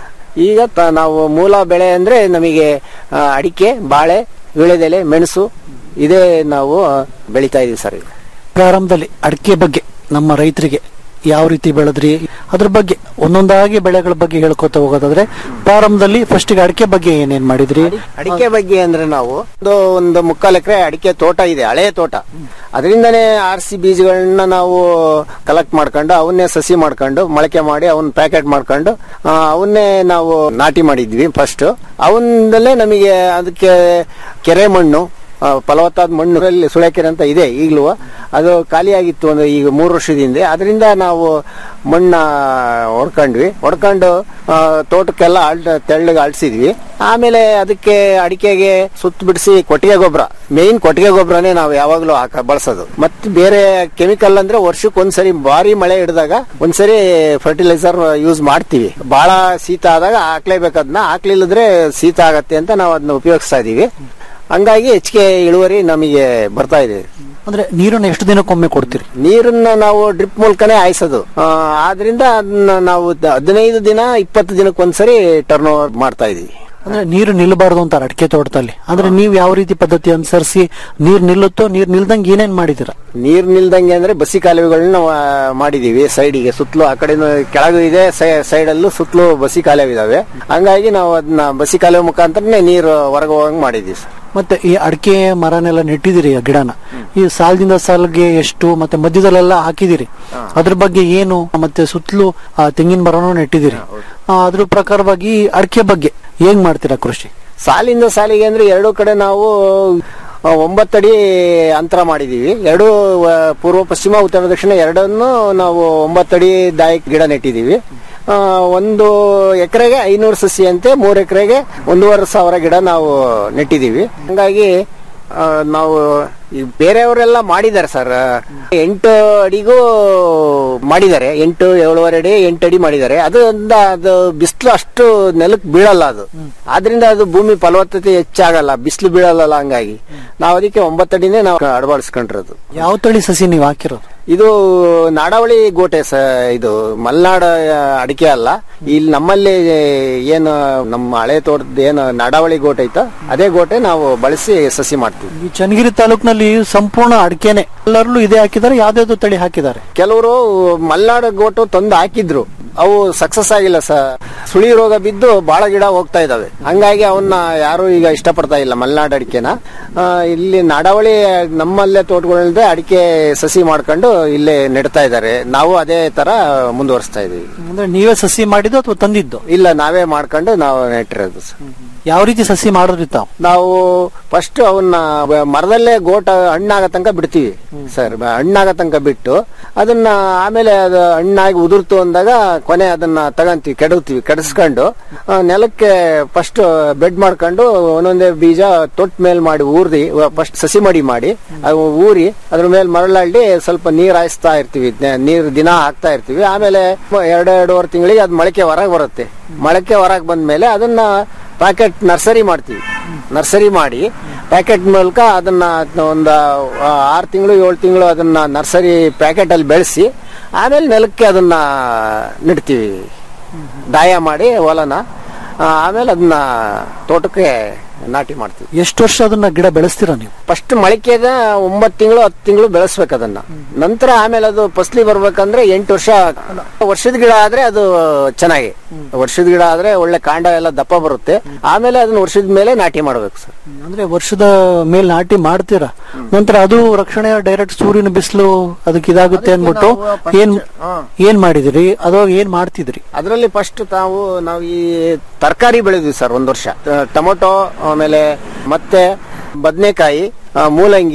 ಈಗ ತ- ನಾವು ಮೂಲ ಬೆಳೆ ಅಂದ್ರೆ ನಮಗೆ ಆ, ಅಡಿಕೆ ಬಾಳೆ ವೀಳ್ಯದೆಲೆ ಮೆಣಸು ಇದೇ ನಾವು ಆ, ಬೆಳಿತಾ ಇದೀವಿ ಸರ್ ಈಗ ಪ್ರಾರಂಭದಲ್ಲಿ ಅಡಿಕೆ ಬಗ್ಗೆ ನಮ್ಮ ರೈತರಿಗೆ ಯಾವ ರೀತಿ ಬೆಳೆದ್ರಿ ಅದ್ರ ಬಗ್ಗೆ ಒಂದೊಂದಾಗಿ ಬೆಳೆಗಳ ಬಗ್ಗೆ ಹೇಳ್ಕೊತ ಹೋಗೋದಾದ್ರೆ ಪ್ರಾರಂಭದಲ್ಲಿ ಫಸ್ಟ್ ಅಡಿಕೆ ಬಗ್ಗೆ ಏನೇನ್ ಮಾಡಿದ್ರಿ ಅಡಿಕೆ ಬಗ್ಗೆ ಅಂದ್ರೆ ನಾವು ಒಂದು ಒಂದು ಮುಕ್ಕಾಲು ಎಕರೆ ಅಡಿಕೆ ತೋಟ ಇದೆ ಹಳೆ ತೋಟ ಅದರಿಂದನೇ ಆರ್ಸಿ ಬೀಜಗಳನ್ನ ನಾವು ಕಲೆಕ್ಟ್ ಮಾಡ್ಕೊಂಡು ಅವನ್ನೇ ಸಸಿ ಮಾಡ್ಕೊಂಡು ಮೊಳಕೆ ಮಾಡಿ ಅವನ್ನ ಪ್ಯಾಕೆಟ್ ಮಾಡ್ಕೊಂಡು ಆ, ಅವನ್ನೇ ನಾವು ನಾಟಿ ಮಾಡಿದ್ವಿ ಫಸ್ಟ್ ಅವನದಲ್ಲೇ ನಮಗೆ ಅದಕ್ಕೆ ಕೆರೆ ಮಣ್ಣು ಆ, ಫಲವತ್ತಾದ ಮಣ್ಣು ಸುಳೆಕೆರೆ ಅಂತ ಇದೆ ಈಗಲೂ ಅದು ಖಾಲಿಯಾಗಿತ್ತು ಒಂದು ಈಗ ಮೂರು ವರ್ಷದ ಹಿಂದೆ ಅದರಿಂದ ನಾವು ಮಣ್ಣ ಹೊಡ್ಕೊಂಡ್ವಿ ಹೊಡ್ಕೊಂಡು ಆ, ತೋಟಕ್ಕೆಲ್ಲ ಆಳ್ ತೆಳ್ಳಗೆ ಅಳ್ಸಿದ್ವಿ ಆಮೇಲೆ ಅದಕ್ಕೆ ಅಡಿಕೆಗೆ ಸುತ್ತ ಬಿಡಿಸಿ ಕೊಟ್ಟಿಗೆ ಗೊಬ್ಬರ ಮೇನ್ ಕೊಟ್ಟಿಗೆ ಗೊಬ್ಬರನೇ ನಾವು ಯಾವಾಗಲೂ ಹಾಕ ಬಳಸೋದು ಮತ್ತೆ ಬೇರೆ ಕೆಮಿಕಲ್ ಅಂದ್ರೆ ವರ್ಷಕ್ಕೆ ಒಂದ್ಸರಿ ಭಾರಿ ಮಳೆ ಹಿಡಿದಾಗ ಒಂದ್ಸರಿ ಫರ್ಟಿಲೈಸರ್ ಯೂಸ್ ಮಾಡ್ತೀವಿ ಬಹಳ ಶೀತ ಆದಾಗ ಹಾಕ್ಲೇಬೇಕು ಅದನ್ನ ಹಾಕ್ಲಿಲ್ಲದ್ರೆ ಶೀತ ಆಗತ್ತೆ ಅಂತ ನಾವು ಅದನ್ನ ಉಪಯೋಗಿಸ್ತಾ ಇದೀವಿ ಹಂಗಾಗಿ ಹೆಚ್ಚಿಗೆ ಇಳುವರಿ ನಮಗೆ ಬರ್ತಾ ಇದೆ ಅಂದ್ರೆ ನೀರನ್ನ ಎಷ್ಟು ದಿನಕ್ಕೊಮ್ಮೆ ಕೊಡ್ತೀರಿ ನೀರನ್ನ ನಾವು ಡ್ರಿಪ್ ಮೂಲಕನೇ ಹಾಯಿಸೋದು ಆ, ಆದ್ರಿಂದ ಅದನ್ನ ನಾವು ದ- ಹದಿನೈದು ದಿನ ಇಪ್ಪತ್ತು ದಿನಕ್ಕೊಂದ್ಸರಿ ಟರ್ನ್ ಓವರ್ ಮಾಡ್ತಾ ಇದೀವಿ ಅಂದ್ರೆ ನೀರು ನಿಲ್ಲಬಾರ್ದು ಅಂತಾರೆ ಅಡಿಕೆ ತೋಟದಲ್ಲಿ ಅಂದ್ರೆ ನೀವು ಯಾವ ರೀತಿ ಪದ್ಧತಿ ಅನುಸರಿಸಿ ನೀರ್ ನಿಲ್ಲುತ್ತೋ ನೀರ್ ನಿಲ್ದಂಗೆ ಏನೇನ್ ಮಾಡಿದಿರ ನೀರ್ ನಿಲ್ದಂಗೆ ಅಂದ್ರೆ ಬಸಿ ಕಾಲುವೆಗಳನ್ನ ಆ, ಮಾಡಿದೀವಿ ಸೈಡಿಗೆ ಸುತ್ತಲೂ ಆ ಕಡೆ ಕೆಳಗೂ ಇದೆ ಸೈಡ್ ಅಲ್ಲೂ ಸುತ್ತಲೂ ಬಸಿ ಕಾಲುವೆ ಇದಾವೆ ಹಂಗಾಗಿ ನಾವು ಅದನ್ನ ಬಸಿ ಕಾಲುವೆ ಮುಖಾಂತರನೇ ನೀರು ಹೊರಗೆ ಹೋಗಂಗ್ ಮಾಡಿದೀವಿ ಸರ್ ಮತ್ತೆ ಈ ಅಡಿಕೆ ಮರನೆಲ್ಲ ನೆಟ್ಟಿದಿರಿ ಆ ಗಿಡನ ಈ ಸಾಲದಿಂದ ಸಾಲ್ಗೆ ಎಷ್ಟು ಮತ್ತೆ ಮಧ್ಯದಲ್ಲೆಲ್ಲ ಹಾಕಿದಿರಿ ಅದ್ರ ಬಗ್ಗೆ ಏನು ಮತ್ತೆ ಸುತ್ತಲೂ ಆ ತೆಂಗಿನ ಮರನೂ ನೆಟ್ಟಿದಿರಿ ಆ, ಅದ್ರ ಪ್ರಕಾರವಾಗಿ ಈ ಅಡಿಕೆ ಬಗ್ಗೆ ಹೇಗ್ ಮಾಡ್ತೀರಾ ಕೃಷಿ ಸಾಲಿಂದ ಸಾಲಿಗೆ ಅಂದ್ರೆ ಎರಡು ಕಡೆ ನಾವು ಆ, ಒಂಬತ್ತಡಿ ಅಂತರ ಮಾಡಿದೀವಿ ಎರಡು ಆ, ಪೂರ್ವ ಪಶ್ಚಿಮ ಉತ್ತರ ದಕ್ಷಿಣ ಎರಡನ್ನು ನಾವು ಒಂಬತ್ತಡಿ ದಾಯಿ ಗಿಡ ನೆಟ್ಟಿದೀವಿ ಆ, ಒಂದು ಎಕರೆಗೆ ಐನೂರು ಸಸಿ ಅಂತೆ ಮೂರು ಎಕರೆಗೆ ಒಂದೂವರೆ ಸಾವಿರ ಗಿಡ ನಾವು ನೆಟ್ಟಿದೀವಿ ಹಂಗಾಗಿ ಆ, ನಾವು ಈ ಬೇರೆಯವರೆಲ್ಲ ಮಾಡಿದ್ದಾರೆ ಸರ್ ಎಂಟು ಅಡಿಗೂ ಮಾಡಿದ್ದಾರೆ ಎಂಟು ಏಳುವರೆ ಅಡಿ ಎಂಟು ಅಡಿ ಮಾಡಿದ್ದಾರೆ ಅದು ಅಂದ ಅದು ಬಿಸಿಲು ಅಷ್ಟು ನೆಲಕ್ಕೆ ಬೀಳಲ್ಲ ಅದು ಆದ್ರಿಂದ ಅದು ಭೂಮಿ ಫಲವತ್ತತೆ ಹೆಚ್ಚಾಗಲ್ಲ ಬಿಸಿಲು ಬೀಳಲ್ಲ ಹಂಗಾಗಿ ನಾವು ಅದಕ್ಕೆ ಒಂಬತ್ತಡಿನೇ ನಾವು ಅಳವಡಿಸ್ಕೊಂಡಿರೋದು ಯಾವ ತಳಿ ಸಸಿ ನೀವು ಹಾಕಿರೋದು ಇದು ನಾಡವಳಿ ಗೋಟೆ ಸ ಇದು ಮಲ್ನಾಡ ಅಡಿಕೆ ಅಲ್ಲ ಇಲ್ಲಿ ನಮ್ಮಲ್ಲಿ ಏನು ನಮ್ಮ ಹಳೆ ತೋಟದ ಏನು ನಾಡವಳಿ ಗೋಟೆ ಐತೋ ಅದೇ ಗೋಟೆ ನಾವು ಬಳಸಿ ಸಸಿ ಮಾಡ್ತೀವಿ ಈ ಚನ್ನಗಿರಿ ತಾಲೂಕಿನಲ್ಲಿ ಸಂಪೂರ್ಣ ಅಡಿಕೆನೆ ಎಲ್ಲರಲ್ಲೂ ಇದೇ ಹಾಕಿದ್ದಾರೆ ಯಾವ್ದಾವ್ದು ತಳಿ ಹಾಕಿದ್ದಾರೆ ಕೆಲವರು ಮಲ್ನಾಡ ಗೋಟು ತಂದು ಹಾಕಿದ್ರು ಅವು ಸಕ್ಸಸ್ ಆಗಿಲ್ಲ ಸ ಸುಳಿ ರೋಗ ಬಿದ್ದು ಬಹಳ ಗಿಡ ಹೋಗ್ತಾ ಇದಾವೆ ಹಂಗಾಗಿ ಅವನ್ನ ಯಾರು ಈಗ ಇಷ್ಟಪಡ್ತಾ ಇಲ್ಲ ಮಲ್ನಾಡ್ ಅಡಿಕೆನ ಆ, ಇಲ್ಲಿ ನಾಡವಳಿ ನಮ್ಮಲ್ಲೇ ತೋಟಗಳಿಂದ ಅಡಿಕೆ ಸಸಿ ಮಾಡ್ಕೊಂಡು ಇಲ್ಲೇ ನೆಡ್ತಾ ಇದ್ದಾರೆ ನಾವು ಅದೇ ತರ ಮುಂದುವರಿಸ್ತಾ ಇದೀವಿ ಅಂದ್ರೆ ನೀವೇ ಸಸಿ ಮಾಡಿದ್ದು ಅಥವಾ ತಂದಿದ್ದು ಇಲ್ಲ ನಾವೇ ಮಾಡ್ಕೊಂಡು ನಾವು ನೆಟ್ಟಿರೋದು ಸರ್ ಯಾವ ರೀತಿ ಸಸಿ ಮಾಡಿದ್ರಿ ತಾವು ನಾವು ಫಸ್ಟ್ ಅವನ್ನ ಬ- ಮರದಲ್ಲೇ ಗೋಟ ಹಣ್ಣಾಗ ತನಕ ಬಿಡ್ತೀವಿ ಸರ್ ಬ- ಹಣ್ಣಾಗ ತನಕ ಬಿಟ್ಟು ಅದನ್ನ ಆಮೇಲೆ ಅದು ಹಣ್ಣಾಗಿ ಉದುರ್ತು ಅಂದಾಗ ಕೊನೆ ಅದನ್ನ ತಗಂತೀವಿ ಕೆಡಗ್ತೀವಿ ಕೆಡಿಸ್ಕೊಂಡು ಆ, ನೆಲಕ್ಕೆ ಫಸ್ಟ್ ಬೆಡ್ ಮಾಡ್ಕೊಂಡು ಒಂದೊಂದೇ ಬೀಜ ತೊಟ್ ಮೇಲ್ ಮಾಡಿ ಊರ್ದಿ ಫಸ್ಟ್ ಸಸಿ ಮಡಿ ಮಾಡಿ ಅದು ಊರಿ ಅದ್ರ ಮೇಲೆ ಮರಳಳ್ಳಿ ಸ್ವಲ್ಪ ನೀರ್ ಹಾಯಿಸ್ತಾ ಇರ್ತೀವಿ ನೆ- ನೀರ್ ದಿನ ಹಾಕ್ತಾ ಇರ್ತೀವಿ ಆಮೇಲೆ ಎರಡು ಎರಡೂವರೆ ತಿಂಗಳಿಗೆ ಅದು ಮೊಳಕೆ ಹೊರಗೆ ಬರುತ್ತೆ ಮೊಳಕೆ ಹೊರಗೆ ಬಂದ್ಮೇಲೆ ಅದನ್ನ ಪ್ಯಾಕೆಟ್ ನರ್ಸರಿ ಮಾಡ್ತೀವಿ ನರ್ಸರಿ ಮಾಡಿ ಪ್ಯಾಕೆಟ್ ಮೂಲಕ ಅದನ್ನ ಒಂದು ಆರು ತಿಂಗಳು ಏಳು ತಿಂಗಳು ಅದನ್ನ ನರ್ಸರಿ ಪ್ಯಾಕೆಟ್ ಅಲ್ಲಿ ಬೆಳೆಸಿ ಆಮೇಲೆ ನೆಲಕ್ಕೆ ಅದನ್ನ ನೆಡ್ತೀವಿ ದಾಯ ಮಾಡಿ ಹೊಲನ ಆ, ಆಮೇಲೆ ಅದನ್ನ ತೋಟಕ್ಕೆ ನಾಟಿ ಮಾಡ್ತೀವಿ ಎಷ್ಟು ವರ್ಷ ಅದನ್ನ ಗಿಡ ಬೆಳೆಸ್ತೀರಾ ನೀವು ಫಸ್ಟ್ ಮೊಳಕೆದ ಒಂಬತ್ತು ತಿಂಗಳು ಹತ್ತು ತಿಂಗಳು ಬೆಳೆಸ್ಬೇಕು ಅದನ್ನ ನಂತರ ಆಮೇಲೆ ಅದು ಫಸ್ಲಿ ಬರ್ಬೇಕಂದ್ರೆ ಎಂಟು ವರ್ಷ ವರ್ಷದ ಗಿಡ ಆದ್ರೆ ಅದು ಚೆನ್ನಾಗಿ ವರ್ಷದ ಗಿಡ ಆದ್ರೆ ಒಳ್ಳೆ ಕಾಂಡ ಎಲ್ಲ ದಪ್ಪ ಬರುತ್ತೆ ಆಮೇಲೆ ಅದನ್ನ ವರ್ಷದ ಮೇಲೆ ನಾಟಿ ಮಾಡ್ಬೇಕು ಸರ್ ಅಂದ್ರೆ ವರ್ಷದ ಮೇಲ್ ನಾಟಿ ಮಾಡ್ತೀರಾ ನಂತರ ಅದು ರಕ್ಷಣೆ ಡೈರೆಕ್ಟ್ ಸೂರ್ಯನ ಬಿಸಿಲು ಅದಕ್ಕೆ ಇದಾಗುತ್ತೆ ಅನ್ಬಿಟ್ಟು ಏನ್ ಏನ್ ಮಾಡಿದಿರಿ ಅಥವಾ ಏನ್ ಮಾಡ್ತಿದ್ರಿ ಅದರಲ್ಲಿ ಫಸ್ಟ್ ತಾವು ನಾವು ಈ ತರಕಾರಿ ಬೆಳೆದ್ವಿ ಸರ್ ಒಂದ್ ವರ್ಷ ಟ- ಟೊಮೊಟೊ ಆಮೇಲೆ ಮತ್ತೆ ಬದನೆಕಾಯಿ ಮೂಲಂಗಿ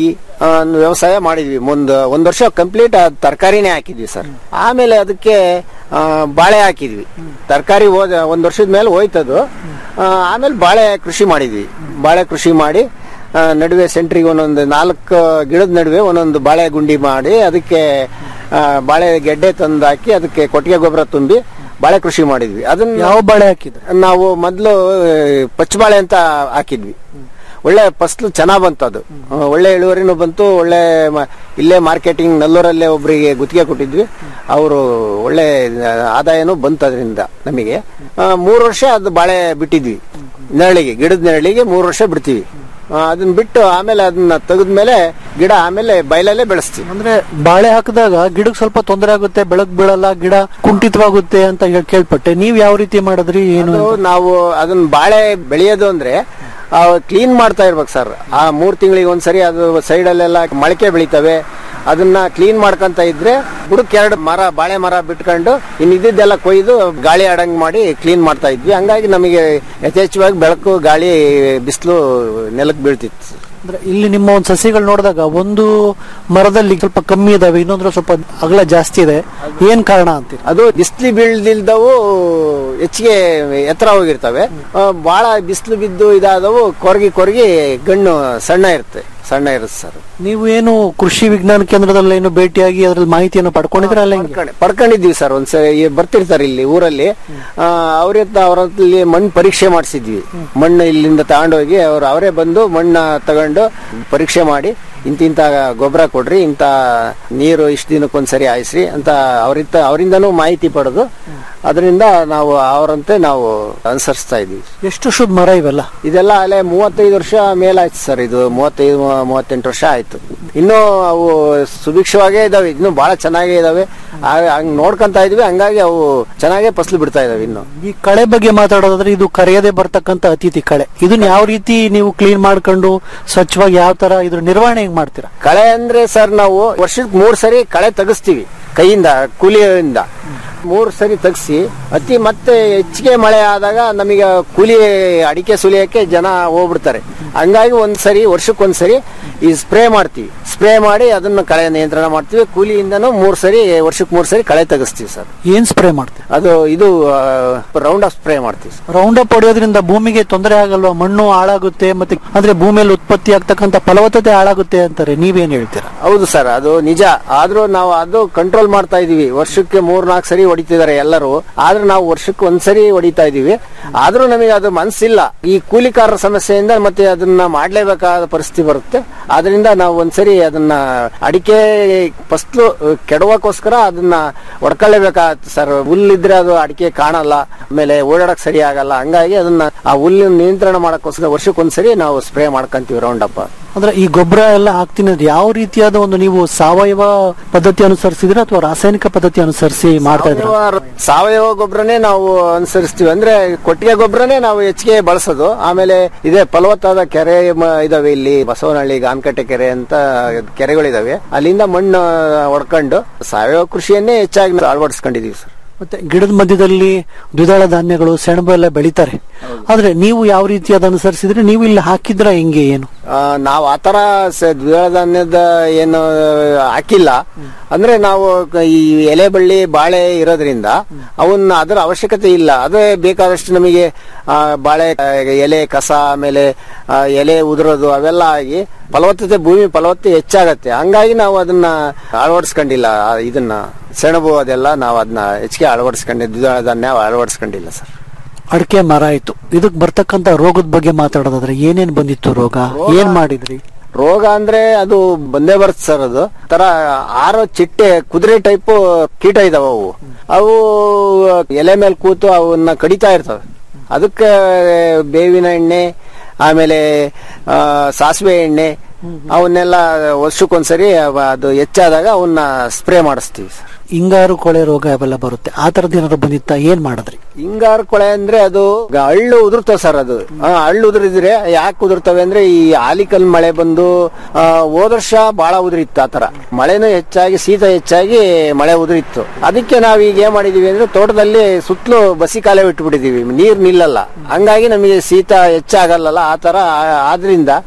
ಆ, ಒಂದು ವ್ಯವಸಾಯ ಮಾಡಿದ್ವಿ ಮುಂದ್ ಒಂದ್ ವರ್ಷ ಕಂಪ್ಲೀಟ್ ತರಕಾರಿನೇ ಹಾಕಿದ್ವಿ ಸರ್ ಆಮೇಲೆ ಅದಕ್ಕೆ ಆ, ಬಾಳೆ ಹಾಕಿದ್ವಿ ತರಕಾರಿ ಹೋದ ಒಂದ್ ವರ್ಷದ ಮೇಲೆ ಹೋಯ್ತದು ಆ, ಆಮೇಲೆ ಬಾಳೆ ಕೃಷಿ ಮಾಡಿದ್ವಿ ಬಾಳೆ ಕೃಷಿ ಮಾಡಿ ಆ, ನಡುವೆ ಸೆಂಟ್ರಿಗೆ ಒಂದೊಂದು ನಾಲ್ಕು ಗಿಡದ ನಡುವೆ ಒಂದೊಂದು ಬಾಳೆ ಗುಂಡಿ ಮಾಡಿ ಅದಕ್ಕೆ ಆ, ಬಾಳೆ ಗೆಡ್ಡೆ ತಂದು ಹಾಕಿ ಅದಕ್ಕೆ ಕೊಟ್ಟಿಗೆ ಗೊಬ್ಬರ ತುಂಬಿ ಬಾಳೆ ಕೃಷಿ ಮಾಡಿದ್ವಿ ಅದನ್ನ ಯಾವ ಬಾಳೆ ಹಾಕಿದ್ರೆ ನಾವು ಮೊದಲು ಪಚ್ಚಬಾಳೆ ಅಂತ ಹಾಕಿದ್ವಿ ಒಳ್ಳೆ ಫಸ್ಲು ಚೆನ್ನಾಗ್ ಬಂತು ಅದು ಆ, ಒಳ್ಳೆ ಇಳುವರಿನೂ ಬಂತು ಒಳ್ಳೆ ಮ- ಇಲ್ಲೇ ಮಾರ್ಕೆಟಿಂಗ್ ನಲ್ಲೂರಲ್ಲೇ ಒಬ್ಬರಿಗೆ ಗುತ್ತಿಗೆ ಕೊಟ್ಟಿದ್ವಿ ಅವರು ಒಳ್ಳೆ ಆದಾಯನೂ ಬಂತು ಅದರಿಂದ ನಮಗೆ ಆ, ಮೂರು ವರ್ಷ ಅದು ಬಾಳೆ ಬಿಟ್ಟಿದ್ವಿ ನೆರಳಿಗೆ ಗಿಡದ ನೆರಳಿಗೆ ಮೂರು ವರ್ಷ ಬಿಡ್ತೀವಿ ಆ, ಅದನ್ನ ಬಿಟ್ಟು ಆಮೇಲೆ ಅದನ್ನ ತೆಗೆದ್ಮೇಲೆ ಗಿಡ ಆಮೇಲೆ ಬಯಲಲ್ಲೇ ಬೆಳೆಸ್ತೀವಿ ಅಂದ್ರೆ ಬಾಳೆ ಹಾಕಿದಾಗ ಗಿಡಕ್ಕೆ ಸ್ವಲ್ಪ ತೊಂದರೆ ಆಗುತ್ತೆ ಬೆಳಕ್ ಬೀಳಲ್ಲ ಗಿಡ ಕುಂಠಿತವಾಗುತ್ತೆ ಅಂತ ಹೇಳಿ ಕೇಳ್ಪಟ್ಟೆ ನೀವ್ ಯಾವ ರೀತಿ ಮಾಡಿದ್ರಿ ಏನು ಅದು ನಾವು ಅದನ್ನ ಬಾಳೆ ಬೆಳೆಯೋದು ಅಂದ್ರೆ ಕ್ಲೀನ್ ಮಾಡ್ತಾ ಇರ್ಬೇಕು ಸರ್ ಆ ಮೂರ್ ತಿಂಗಳಿಗೆ ಒಂದ್ಸರಿ ಅದು ಸೈಡ್ ಅಲ್ಲೆಲ್ಲ ಮೊಳಕೆ ಬೆಳಿತವೆ ಅದನ್ನ ಕ್ಲೀನ್ ಮಾಡ್ಕೊಂತ ಇದ್ರೆ ಬುಡಕ್ ಎರಡು ಮರ ಬಾಳೆ ಮರ ಬಿಟ್ಕೊಂಡು ಇನ್ ಇದ್ದಿದ್ದೆಲ್ಲ ಕೊಯ್ದು ಗಾಳಿ ಆಡಂಗ್ ಮಾಡಿ ಕ್ಲೀನ್ ಮಾಡ್ತಾ ಇದ್ವಿ ಹಂಗಾಗಿ ನಮಗೆ ಯಥೇಚ್ಛವಾಗಿ ಬೆಳಕು ಗಾಳಿ ಬಿಸಿಲು ನೆಲಕ್ಕೆ ಬೀಳ್ತಿತ್ತು ಅಂದ್ರೆ ಇಲ್ಲಿ ನಿಮ್ಮ ಒಂದು ಸಸಿಗಳು ನೋಡಿದಾಗ ಒಂದು ಮರದಲ್ಲಿ ಸ್ವಲ್ಪ ಕಮ್ಮಿ ಇದಾವೆ ಇನ್ನೊಂದ್ರ ಸ್ವಲ್ಪ ಅಗಲ ಜಾಸ್ತಿ ಇದೆ ಏನ್ ಕಾರಣ ಅಂತೀರಿ ಅದು ಬಿಸಿಲು ಬೀಳ್ದಿಲ್ದವು ಹೆಚ್ಚಿಗೆ ಎತ್ತರ ಹೋಗಿರ್ತವೆ ಆ, ಬಹಳ ಬಿಸಿಲು ಬಿದ್ದು ಇದಾದವು ಕೊರಗಿ ಕೊರಗಿ ಗಣ್ಣು ಸಣ್ಣ ಇರುತ್ತೆ ಸಣ್ಣ ಇರುತ್ತೆ ಸರ್ ನೀವು ಏನು ಕೃಷಿ ವಿಜ್ಞಾನ ಕೇಂದ್ರದಲ್ಲಿ ಏನು ಭೇಟಿಯಾಗಿ ಅದ್ರಲ್ಲಿ ಮಾಹಿತಿಯನ್ನು ಪಡ್ಕೊಂಡಿದ್ರೆ ಅಲ್ಲ ಹೆಂಗೆ ಪಡ್ಕೊಂಡೆ- ಪಡ್ಕೊಂಡಿದ್ವಿ ಸರ್ ಒಂದ್ಸರಿ ಈ ಬರ್ತಿರ್ತಾರೆ ಇಲ್ಲಿ ಊರಲ್ಲಿ ಅವ್ರ ಅವ್ರಲ್ಲಿ ಮಣ್ಣು ಪರೀಕ್ಷೆ ಮಾಡಿಸಿದ್ವಿ ಮಣ್ಣು ಇಲ್ಲಿಂದ ತಗೊಂಡೋಗಿ ಅವ್ರು ಅವರೇ ಬಂದು ಮಣ್ಣ ತಗೊಂಡು ಪರೀಕ್ಷೆ ಮಾಡಿ ಇಂತಿಂತ ಗೊಬ್ಬರ ಕೊಡ್ರಿ ಇಂತ ನೀರು ಇಷ್ಟು ದಿನಕ್ಕೊಂದ್ಸರಿ ಹಾಯಿಸ್ರಿ ಅಂತ ಅವರಿಂದ ಅವರಿಂದನೂ ಮಾಹಿತಿ ಪಡೆದು ಅದರಿಂದ ನಾವು ಅವರಂತೆ ನಾವು ಅನುಸರಿಸ್ತಾ ಇದ್ವಿ ಎಷ್ಟು ಶುದ್ಧ ಮರ ಇವೆಲ್ಲ ಇದೆಲ್ಲ ಅಲ್ಲೇ ಮೂವತ್ತೈದು ವರ್ಷ ಮೇಲಾಯ್ತು ಸರ್ ಇದು ಮೂವತ್ತೈದು ಮೂ- ಮೂವತ್ತೆಂಟು ವರ್ಷ ಆಯ್ತು ಇನ್ನೂ ಅವು ಸುಭಿಕ್ಷವಾಗೇ ಇದಾವೆ ಇನ್ನು ಬಹಳ ಚೆನ್ನಾಗೇ ಇದಾವೆ ಆ- ಹಂಗ್ ನೋಡ್ಕೊಂತ ಇದ್ವಿ ಹಂಗಾಗಿ ಅವು ಚೆನ್ನಾಗೇ ಫಸಲು ಬಿಡ್ತಾ ಇದಾವೆ ಇನ್ನು ಈ ಕಳೆ ಬಗ್ಗೆ ಮಾತಾಡೋದಾದ್ರೆ ಇದು ಕರೆಯದೆ ಬರ್ತಕ್ಕಂತ ಅತಿಥಿ ಕಳೆ ಇದನ್ನ ಯಾವ ರೀತಿ ನೀವು ಕ್ಲೀನ್ ಮಾಡ್ಕೊಂಡು ಸ್ವಚ್ಛವಾಗಿ ಯಾವ ತರ ಇದ್ರ ನಿರ್ವಹಣೆ ಹೆಂಗ್ ಮಾಡ್ತೀರಾ ಕಳೆ ಅಂದ್ರೆ ಸರ್ ನಾವು ವರ್ಷಕ್ಕೆ ಮೂರ್ ಸರಿ ಕಳೆ ತೆಗಿಸ್ತೀವಿ ಕೈಯಿಂದ ಕೂಲಿಯಿಂದ ಮೂರ್ ಸರಿ ತೆಗ್ಸಿ ಅತಿ ಮತ್ತೆ ಹೆಚ್ಚಿಗೆ ಮಳೆ ಆದಾಗ ನಮಗೆ ಕೂಲಿ ಅಡಿಕೆ ಸುಲಿಯಕ್ಕೆ ಜನ ಹೋಗ್ಬಿಡ್ತಾರೆ ಹಂಗಾಗಿ ಒಂದ್ ಸರಿ ವರ್ಷಕ್ಕೊಂದ್ಸರಿ ಈ ಸ್ಪ್ರೇ ಮಾಡ್ತೀವಿ ಸ್ಪ್ರೇ ಮಾಡಿ ಅದನ್ನ ಕಳೆ ನಿಯಂತ್ರಣ ಮಾಡ್ತೀವಿ ಕೂಲಿಯಿಂದನೂ ಮೂರ್ ಸರಿ ವರ್ಷಕ್ಕೆ ಮೂರ್ ಸರಿ ಕಳೆ ತೆಗಿಸ್ತೀವಿ ಸರ್ ಏನ್ ಸ್ಪ್ರೇ ಮಾಡ್ತೀರಾ ಅದು ಇದು ರೌಂಡ್ ಆಫ್ ಸ್ಪ್ರೇ ಮಾಡ್ತೀವಿ ಸರ್ ರೌಂಡ್ ಅಪ್ ಹೊಡೆಯೋದ್ರಿಂದ ಭೂಮಿಗೆ ತೊಂದರೆ ಆಗಲ್ವಾ ಮಣ್ಣು ಹಾಳಾಗುತ್ತೆ ಮತ್ತೆ ಅಂದ್ರೆ ಭೂಮಿಯಲ್ಲಿ ಉತ್ಪತ್ತಿ ಆಗ್ತಕ್ಕಂತ ಫಲವತ್ತತೆ ಹಾಳಾಗುತ್ತೆ ಅಂತಾರೆ ನೀವೇನ್ ಹೇಳ್ತೀರಾ ಹೌದು ಸರ್ ಅದು ನಿಜ ಆದ್ರೂ ನಾವು ಅದು ಕಂಟ್ರೋಲ್ ಮಾಡ್ತಾ ಇದೀವಿ ವರ್ಷಕ್ಕೆ ಮೂರ್ ನಾಲ್ಕು ಸರಿ ಹೊಡಿತಿದ್ದಾರೆ ಎಲ್ಲರೂ ಆದ್ರೂ ನಾವು ವರ್ಷಕ್ಕೆ ಒಂದ್ಸರಿ ಹೊಡಿತಾ ಇದೀವಿ ಆದ್ರೂ ನಮಗೆ ಅದು ಮನ್ಸಿಲ್ಲ ಈ ಕೂಲಿಕಾರರ ಸಮಸ್ಯೆಯಿಂದ ಮತ್ತೆ ಅದನ್ನ ಮಾಡ್ಲೇಬೇಕಾದ ಪರಿಸ್ಥಿತಿ ಬರುತ್ತೆ ಆದ್ರಿಂದ ನಾವು ಒಂದ್ಸರಿ ಅದನ್ನ ಅಡಿಕೆ ಫಸ್ಲು ಕೆಡವಕ್ಕೋಸ್ಕರ ಅದನ್ನ ಹೊಡ್ಕೊಳ್ಳೇಬೇಕಾಗತ್ತೆ ಸರ್ ಹುಲ್ಲಿದ್ರೆ ಅದು ಅಡಿಕೆ ಕಾಣಲ್ಲ ಆಮೇಲೆ ಓಡಾಡಕ್ ಸರಿ ಆಗಲ್ಲ ಹಂಗಾಗಿ ಅದನ್ನ ಆ ಹುಲ್ಲು ನಿಯಂತ್ರಣ ಮಾಡಕ್ಕೋಸ್ಕರ ವರ್ಷಕ್ಕೊಂದ್ಸರಿ ನಾವು ಸ್ಪ್ರೇ ಮಾಡ್ಕೊಂತೀವಿ ರೌಂಡ್ ಅಪ್ ಅಂದ್ರೆ ಈ ಗೊಬ್ಬರ ಎಲ್ಲ ಹಾಕ್ತೀನಿ ಅಂದ್ರೆ ಯಾವ ರೀತಿಯಾದ ಒಂದು ನೀವು ಸಾವಯವ ಪದ್ಧತಿ ಅನುಸರಿಸಿದ್ರೆ ಅಥವಾ ರಾಸಾಯನಿಕ ಪದ್ಧತಿ ಅನುಸರಿಸಿ ಮಾಡ್ತಾ ಇದ್ರ ಸಾವಯವ- ಸಾವಯವ ಗೊಬ್ಬರನೇ ನಾವು ಅನುಸರಿಸ್ತೀವಿ ಅಂದ್ರೆ ಕೊಟ್ಟಿಗೆ ಗೊಬ್ಬರನೇ ನಾವು ಹೆಚ್ಚಿಗೆ ಬಳಸೋದು ಆಮೇಲೆ ಇದೇ ಫಲವತ್ತಾದ ಕೆರೆ ಮ- ಇದಾವೆ ಇಲ್ಲಿ ಬಸವನಹಳ್ಳಿ ಗಾನ್ಕಟ್ಟೆ ಕೆರೆ ಅಂತ ಕೆರೆಗಳಿದಾವೆ ಅಲ್ಲಿಂದ ಮಣ್ಣು ಹೊಡ್ಕೊಂಡು ಸಾವಯವ ಕೃಷಿಯನ್ನೇ ಹೆಚ್ಚಾಗಿ ನಾವು ಅಳವಡಿಸ್ಕೊಂಡಿದೀವಿ ಸರ್ ಮತ್ತೆ ಗಿಡದ ಮಧ್ಯದಲ್ಲಿ ದ್ವಿದಳ ಧಾನ್ಯಗಳು ಸೆಣಬು ಎಲ್ಲ ಬೆಳಿತಾರೆ ಆದ್ರೆ ನೀವು ಯಾವ ರೀತಿಯಾದ ಅನುಸರಿಸಿದ್ರೆ ನೀವು ಇಲ್ಲಿ ಹಾಕಿದ್ರ ಹೆಂಗೆ ಏನು ಆ, ನಾವು ಆತರ ಸ- ದ್ವಿದಳ ಧಾನ್ಯದ ಏನು ಹಾಕಿಲ್ಲ ಅಂದ್ರೆ ನಾವು ಕ- ಈ ಎಲೆ ಬಳ್ಳಿ ಬಾಳೆ ಇರೋದ್ರಿಂದ ಅವನ್ನ ಅದರ ಅವಶ್ಯಕತೆ ಇಲ್ಲ ಅದೇ ಬೇಕಾದಷ್ಟು ನಮಗೆ ಆ, ಬಾಳೆ ಆ, ಎಲೆ ಕಸ ಆಮೇಲೆ ಆ, ಎಲೆ ಉದುರೋದು ಅವೆಲ್ಲ ಆಗಿ ಫಲವತ್ತತೆ ಭೂಮಿ ಫಲವತ್ತತೆ ಹೆಚ್ಚಾಗತ್ತೆ ಹಂಗಾಗಿ ನಾವು ಅದನ್ನ ಅಳವಡಿಸ್ಕೊಂಡಿಲ್ಲ ಆ, ಇದನ್ನ ಸೆಣಬು ಅದೆಲ್ಲ ನಾವು ಅದನ್ನ ಹೆಚ್ಚಿಗೆ ಅಳವಡಿಸ್ಕೊಂಡಿದ್ದು ದ್ವಿದಳ ಧಾನ್ಯ ಅಳವಡಿಸ್ಕೊಂಡಿಲ್ಲ ಸರ್ ಅಡಿಕೆ ಮರ ಆಯ್ತು ಇದಕ್ ಬರ್ತಕ್ಕಂತ ರೋಗದ ಬಗ್ಗೆ ಮಾತಾಡೋದಾದ್ರೆ ಏನೇನ್ ಬಂದಿತ್ತು ರೋಗ ಏನ್ ಮಾಡಿದ್ರಿ ರೋಗ ಅಂದ್ರೆ ಅದು ಬಂದೇ ಬರುತ್ತೆ ಸರ್ ಅದು ತರ ಆರೋ ಚಿಟ್ಟೆ ಕುದುರೆ ಟೈಪ್ ಕೀಟ ಇದಾವ ಅವು ಅವು ಎಲೆ ಮೇಲೆ ಕೂತು ಅವನ್ನ ಕಡಿತಾ ಇರ್ತವೆ ಅದಕ್ಕೆ ಬೇವಿನ ಎಣ್ಣೆ ಆಮೇಲೆ ಆ, ಸಾಸಿವೆ ಎಣ್ಣೆ ಅವನ್ನೆಲ್ಲ ವರ್ಷಕ್ಕೊಂದ್ಸರಿ ಅವ- ಅದು ಹೆಚ್ಚಾದಾಗ ಅವನ್ನ ಸ್ಪ್ರೇ ಮಾಡಿಸ್ತೀವಿ ಸರ್ ಹಿಂಗಾರು ಕೊಳೆ ರೋಗ ಅವೆಲ್ಲ ಬರುತ್ತೆ ಆ ತರದ್ ಏನಾದ್ರು ಬಂದಿತ್ತ ಏನ್ ಮಾಡಿದ್ರಿ ಹಿಂಗಾರು ಕೊಳೆ ಅಂದ್ರೆ ಅದು ಗ- ಹಳ್ಳು ಉದುರ್ತವೆ ಸರ್ ಅದು ಆ, ಹಳ್ಳು ಉದುರಿದ್ರೆ ಯಾಕೆ ಉದುರ್ತವೆ ಅಂದ್ರೆ ಈ ಆಲಿಕಲ್ ಮಳೆ ಬಂದು ಆ, ಹೋದ ವರ್ಷ ಬಹಳ ಉದುರಿತ್ತು ಆತರ ಮಳೆನೂ ಹೆಚ್ಚಾಗಿ ಶೀತ ಹೆಚ್ಚಾಗಿ ಮಳೆ ಉದುರಿತ್ತು ಅದಕ್ಕೆ ನಾವ್ ಈಗ ಏನ್ ಮಾಡಿದೀವಿ ಅಂದ್ರೆ ತೋಟದಲ್ಲಿ ಸುತ್ತಲೂ ಬಸಿ ಕಾಲೇ ಬಿಟ್ಬಿಟ್ಟಿದೀವಿ ನೀರ್ ನಿಲ್ಲಲ್ಲ ಹಂಗಾಗಿ ನಮಗೆ ಶೀತ ಹೆಚ್ಚಾಗಲ್ಲ ಆ ತರ ಆ- ಆದ್ರಿಂದ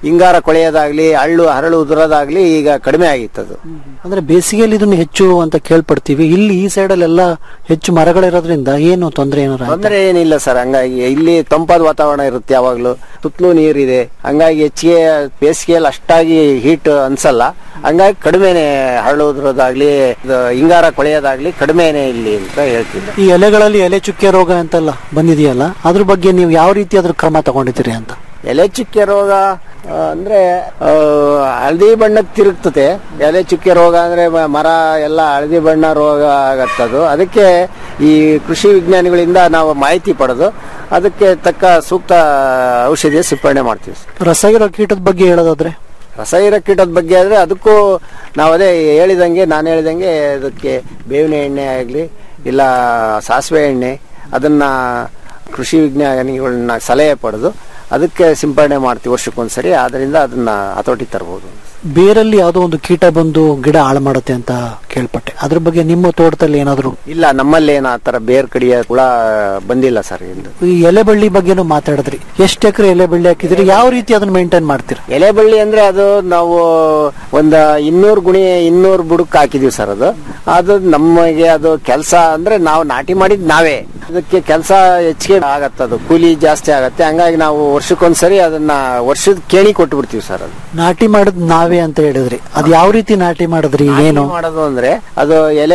ಹಿಂಗಾರ ಕೊಳೆಯೋದಾಗ್ಲಿ ಹಳ್ಳು ಹರಳು ಉದುರೋದಾಗ್ಲಿ ಈಗ ಕಡಿಮೆ ಆಗಿತ್ತದು ಅಂದ್ರೆ ಬೇಸಿಗೆಯಲ್ಲಿ ಇದನ್ನು ಹೆಚ್ಚು ಅಂತ ಕೇಳ್ಪಡ್ತೀವಿ ಇಲ್ಲಿ ಈ ಸೈಡ್ ಅಲ್ಲೆಲ್ಲ ಹೆಚ್ಚು ಮರಗಳಿರೋದ್ರಿಂದ ಏನು ತೊಂದರೆ ಏನಾರ ಆಯ್ತಾ? ತೊಂದರೆ ಏನಿಲ್ಲ ಸರ್ ಹಂಗಾಗಿ ಇಲ್ಲಿ ತಂಪಾದ ವಾತಾವರಣ ಇರುತ್ತೆ ಯಾವಾಗ್ಲೂ ಸುತ್ತಲೂ ನೀರಿದೆ ಹಂಗಾಗಿ ಹೆಚ್ಚಿಗೆ ಬೇಸಿಗೆಯಲ್ಲಿ ಅಷ್ಟಾಗಿ ಹೀಟ್ ಅನ್ಸಲ್ಲ ಹಂಗಾಗಿ ಕಡಿಮೆನೆ ಹರಳು ಉದುರೋದಾಗ್ಲಿ ಇದು ಹಿಂಗಾರ ಕೊಳೆಯೋದಾಗ್ಲಿ ಕಡಿಮೆನೆ ಇಲ್ಲಿ ಅಂತ ಹೇಳ್ತೀನಿ ಈ ಎಲೆಗಳಲ್ಲಿ ಎಲೆ ಚುಕ್ಕೆ ರೋಗ ಅಂತೆಲ್ಲ ಬಂದಿದೆಯಲ್ಲ ಅದ್ರ ಬಗ್ಗೆ ನೀವು ಯಾವ ರೀತಿ ಅದ್ರ ಕ್ರಮ ತಗೊಂಡಿದ್ದೀರಿ ಅಂತ ಎಲೆ ಚುಕ್ಕೆ ರೋಗ ಆ, ಅಂದ್ರೆ ಆ, ಹಳದಿ ಬಣ್ಣಕ್ಕೆ ತಿರುಗ್ತದೆ ಎಲೆ ಚುಕ್ಕೆ ರೋಗ ಅಂದ್ರೆ ಮ- ಮರ ಎಲ್ಲ ಹಳದಿ ಬಣ್ಣ ರೋಗ ಆಗತ್ತದು ಅದಕ್ಕೆ ಈ ಕೃಷಿ ವಿಜ್ಞಾನಿಗಳಿಂದ ನಾವು ಮಾಹಿತಿ ಪಡೆದು ಅದಕ್ಕೆ ತಕ್ಕ ಸೂಕ್ತ ಔಷಧಿಯ ಸಿಂಪಡಣೆ ಮಾಡ್ತೀವಿ ರಸಗಿರೋ ಕೀಟದ ಬಗ್ಗೆ ಹೇಳೋದಾದ್ರೆ ರಸಾಯನ ಕೀಟದ ಬಗ್ಗೆ ಆದ್ರೆ ಅದಕ್ಕೂ ನಾವು ಅದೇ ಹೇಳಿದಂಗೆ ನಾನು ಹೇಳಿದಂಗೆ ಅದಕ್ಕೆ ಬೇವಿನ ಎಣ್ಣೆ ಆಗಲಿ ಇಲ್ಲ ಸಾಸಿವೆ ಎಣ್ಣೆ ಅದನ್ನ ಕೃಷಿ ವಿಜ್ಞಾನಿಗಳನ್ನ ಸಲಹೆ ಪಡೆದು ಅದಕ್ಕೆ ಸಿಂಪಡಣೆ ಮಾಡ್ತೀವಿ ವರ್ಷಕ್ಕೊಂದ್ಸರಿ ಅದರಿಂದ ಅದನ್ನ ಹತೋಟಿ ತರಬಹುದು ಬೇರಲ್ಲಿ ಯಾವುದೋ ಒಂದು ಕೀಟ ಬಂದು ಗಿಡ ಹಾಳು ಮಾಡುತ್ತೆ ಅಂತ ಕೇಳ್ಪಟ್ಟೆ ಅದ್ರ ಬಗ್ಗೆ ನಿಮ್ಮ ತೋಟದಲ್ಲಿ ಏನಾದ್ರು ಇಲ್ಲ ನಮ್ಮಲ್ಲಿ ಏನು ಆ ತರ ಬೇರ್ ಕಡಿಯ ಹುಳ ಬಂದಿಲ್ಲ ಸರ್ ಎಂದು ಈ ಎಲೆ ಬಳ್ಳಿ ಬಗ್ಗೆನೂ ಮಾತಾಡಿದ್ರಿ ಎಷ್ಟು ಎಕರೆ ಎಲೆ ಬಳ್ಳಿ ಹಾಕಿದ್ರಿ ಯಾವ ರೀತಿ ಅದನ್ನ ಮೇಂಟೈನ್ ಮಾಡ್ತೀರಾ ಎಲೆ ಬಳ್ಳಿ ಅಂದ್ರೆ ಅದು ನಾವು ಒಂದ ಇನ್ನೂರು ಗುಣಿ ಇನ್ನೂರು ಬುಡಕ್ ಹಾಕಿದೀವಿ ಸರ್ ಅದು ಅದು ನಮಗೆ ಅದು ಕೆಲಸ ಅಂದ್ರೆ ನಾವು ನಾಟಿ ಮಾಡಿದ್ ನಾವೇ ಅದಕ್ಕೆ ಕೆಲಸ ಹೆಚ್ಚಿಗೆ ಆಗತ್ತದು ಕೂಲಿ ಜಾಸ್ತಿ ಆಗತ್ತೆ ಹಂಗಾಗಿ ನಾವು ವರ್ಷಕ್ಕೊಂದ್ಸರಿ ಅದನ್ನ ವರ್ಷದ ಕೇಣಿ ಕೊಟ್ಟು ಬಿಡ್ತೀವಿ ಸರ್ ಅದು ನಾಟಿ ಮಾಡೋದ್ ನಾವೇ ಅಂತ ಹೇಳಿದ್ರಿ ಅದ್ ಯಾವ ರೀತಿ ನಾಟಿ ಮಾಡಿದ್ರಿ ಏನು ನಾಟಿ ಮಾಡೋದು ಅಂದ್ರೆ ಅದು ಎಲೆ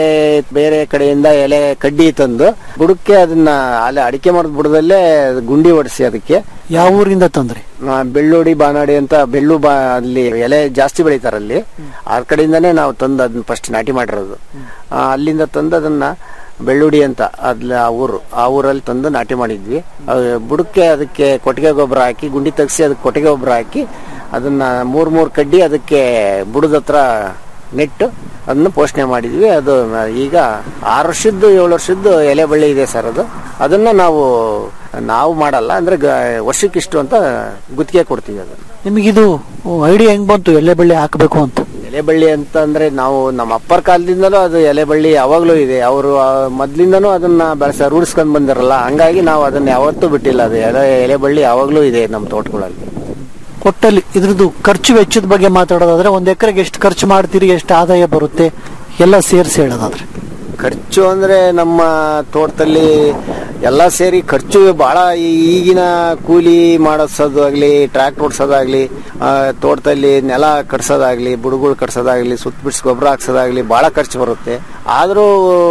ಬೇರೆ ಕಡೆಯಿಂದ ಎಲೆ ಕಡ್ಡಿ ತಂದು ಬುಡಕ್ಕೆ ಅದನ್ನ ಅಲ್ಲಿ ಅಡಿಕೆ ಮರದ ಬುಡದಲ್ಲೇ ಗುಂಡಿ ಹೊಡಿಸಿ ಅದಕ್ಕೆ ಯಾವ ಊರಿಂದ ತಂದ್ರಿ ಆ, ಬೆಳ್ಳುಡಿ ಬಾನಾಡಿ ಅಂತ ಬೆಳ್ಳು ಬಾ ಅಲ್ಲಿ ಎಲೆ ಜಾಸ್ತಿ ಬೆಳಿತಾರ ಅಲ್ಲಿ ಆ ಕಡೆಯಿಂದಾನೇ ನಾವು ತಂದು ಅದನ್ನ ಫಸ್ಟ್ ನಾಟಿ ಮಾಡಿರೋದು ಆ, ಅಲ್ಲಿಂದ ತಂದು ಅದನ್ನ ಬೆಳ್ಳುಡಿ ಅಂತ ಅದ್ಲ ಆ ಊರು ಆ ಊರಲ್ಲಿ ತಂದು ನಾಟಿ ಮಾಡಿದ್ವಿ ಆ, ಬುಡಕ್ಕೆ ಅದಕ್ಕೆ ಕೊಟ್ಟಿಗೆ ಗೊಬ್ಬರ ಹಾಕಿ ಗುಂಡಿ ತೆಗ್ಸಿ ಅದಕ್ಕೆ ಕೊಟ್ಟಿಗೆ ಗೊಬ್ಬರ ಹಾಕಿ ಅದನ್ನ ಮೂರ್ ಮೂರ್ ಕಡ್ಡಿ ಅದಕ್ಕೆ ಬುಡದ ಹತ್ರ ನೆಟ್ಟು ಅದನ್ನ ಪೋಷಣೆ ಮಾಡಿದ್ವಿ ಅದು ಈಗ ಆರು ವರ್ಷದ್ದು ಏಳು ವರ್ಷದ್ದು ಎಲೆ ಬಳ್ಳಿ ಇದೆ ಸರ್ ಅದು ಅದನ್ನ ನಾವು ನಾವು ಮಾಡಲ್ಲ ಅಂದ್ರೆ ಗ- ವರ್ಷಕ್ಕಿಷ್ಟು ಅಂತ ಗುತ್ತಿಗೆ ಕೊಡ್ತೀವಿ ಅದನ್ನ ನಿಮಗಿದು ಐಡಿಯಾ ಹೆಂಗ್ ಬಂತು ಎಲೆ ಬಳ್ಳಿ ಹಾಕ್ಬೇಕು ಅಂತ ಎಲೆ ಬಳ್ಳಿ ಅಂತ ಅಂದ್ರೆ ನಾವು ನಮ್ಮ ಅಪ್ಪರ ಕಾಲದಿಂದಲೂ ಅದು ಎಲೆ ಬಳ್ಳಿ ಯಾವಾಗ್ಲೂ ಇದೆ ಅವರು ಮೊದ್ಲಿಂದನೂ ಅದನ್ನ ಬೆಳೆಸ ರೂಢಿಸ್ಕೊಂಡ್ ಬಂದಿರಲ್ಲ ಹಂಗಾಗಿ ನಾವು ಅದನ್ನ ಯಾವತ್ತೂ ಬಿಟ್ಟಿಲ್ಲ ಅದು ಎಲೆ ಎಲೆ ಬಳ್ಳಿ ಯಾವಾಗ್ಲೂ ಇದೆ ನಮ್ಮ ತೋಟಗಳಲ್ಲಿ ಒಟ್ಟಲ್ಲಿ ಇದ್ರದ್ದು ಖರ್ಚು ವೆಚ್ಚದ ಬಗ್ಗೆ ಮಾತಾಡೋದಾದ್ರೆ ಒಂದ್ ಎಕರೆಗೆ ಎಷ್ಟು ಖರ್ಚು ಮಾಡ್ತೀರಿ ಎಷ್ಟು ಆದಾಯ ಬರುತ್ತೆ ಎಲ್ಲ ಸೇರಿಸಿ ಹೇಳೋದಾದ್ರೆ ಖರ್ಚು ಅಂದ್ರೆ ನಮ್ಮ ತೋಟದಲ್ಲಿ ಎಲ್ಲ ಸೇರಿ ಖರ್ಚು ಬಹಳ ಈ- ಈಗಿನ ಕೂಲಿ ಮಾಡಿಸೋದು ಆಗ್ಲಿ ಟ್ರ್ಯಾಕ್ಟರ್ ಓಡಿಸೋದಾಗ್ಲಿ ಆ, ತೋಟದಲ್ಲಿ ನೆಲ ಕಟ್ಸೋದಾಗ್ಲಿ ಬುಡಗಳು ಕಟ್ಸೋದಾಗ್ಲಿ ಸುತ್ತ ಬಿಡ್ಸ್ ಗೊಬ್ಬರ ಹಾಕ್ಸೋದಾಗ್ಲಿ ಬಹಳ ಖರ್ಚು ಬರುತ್ತೆ ಆದ್ರೂ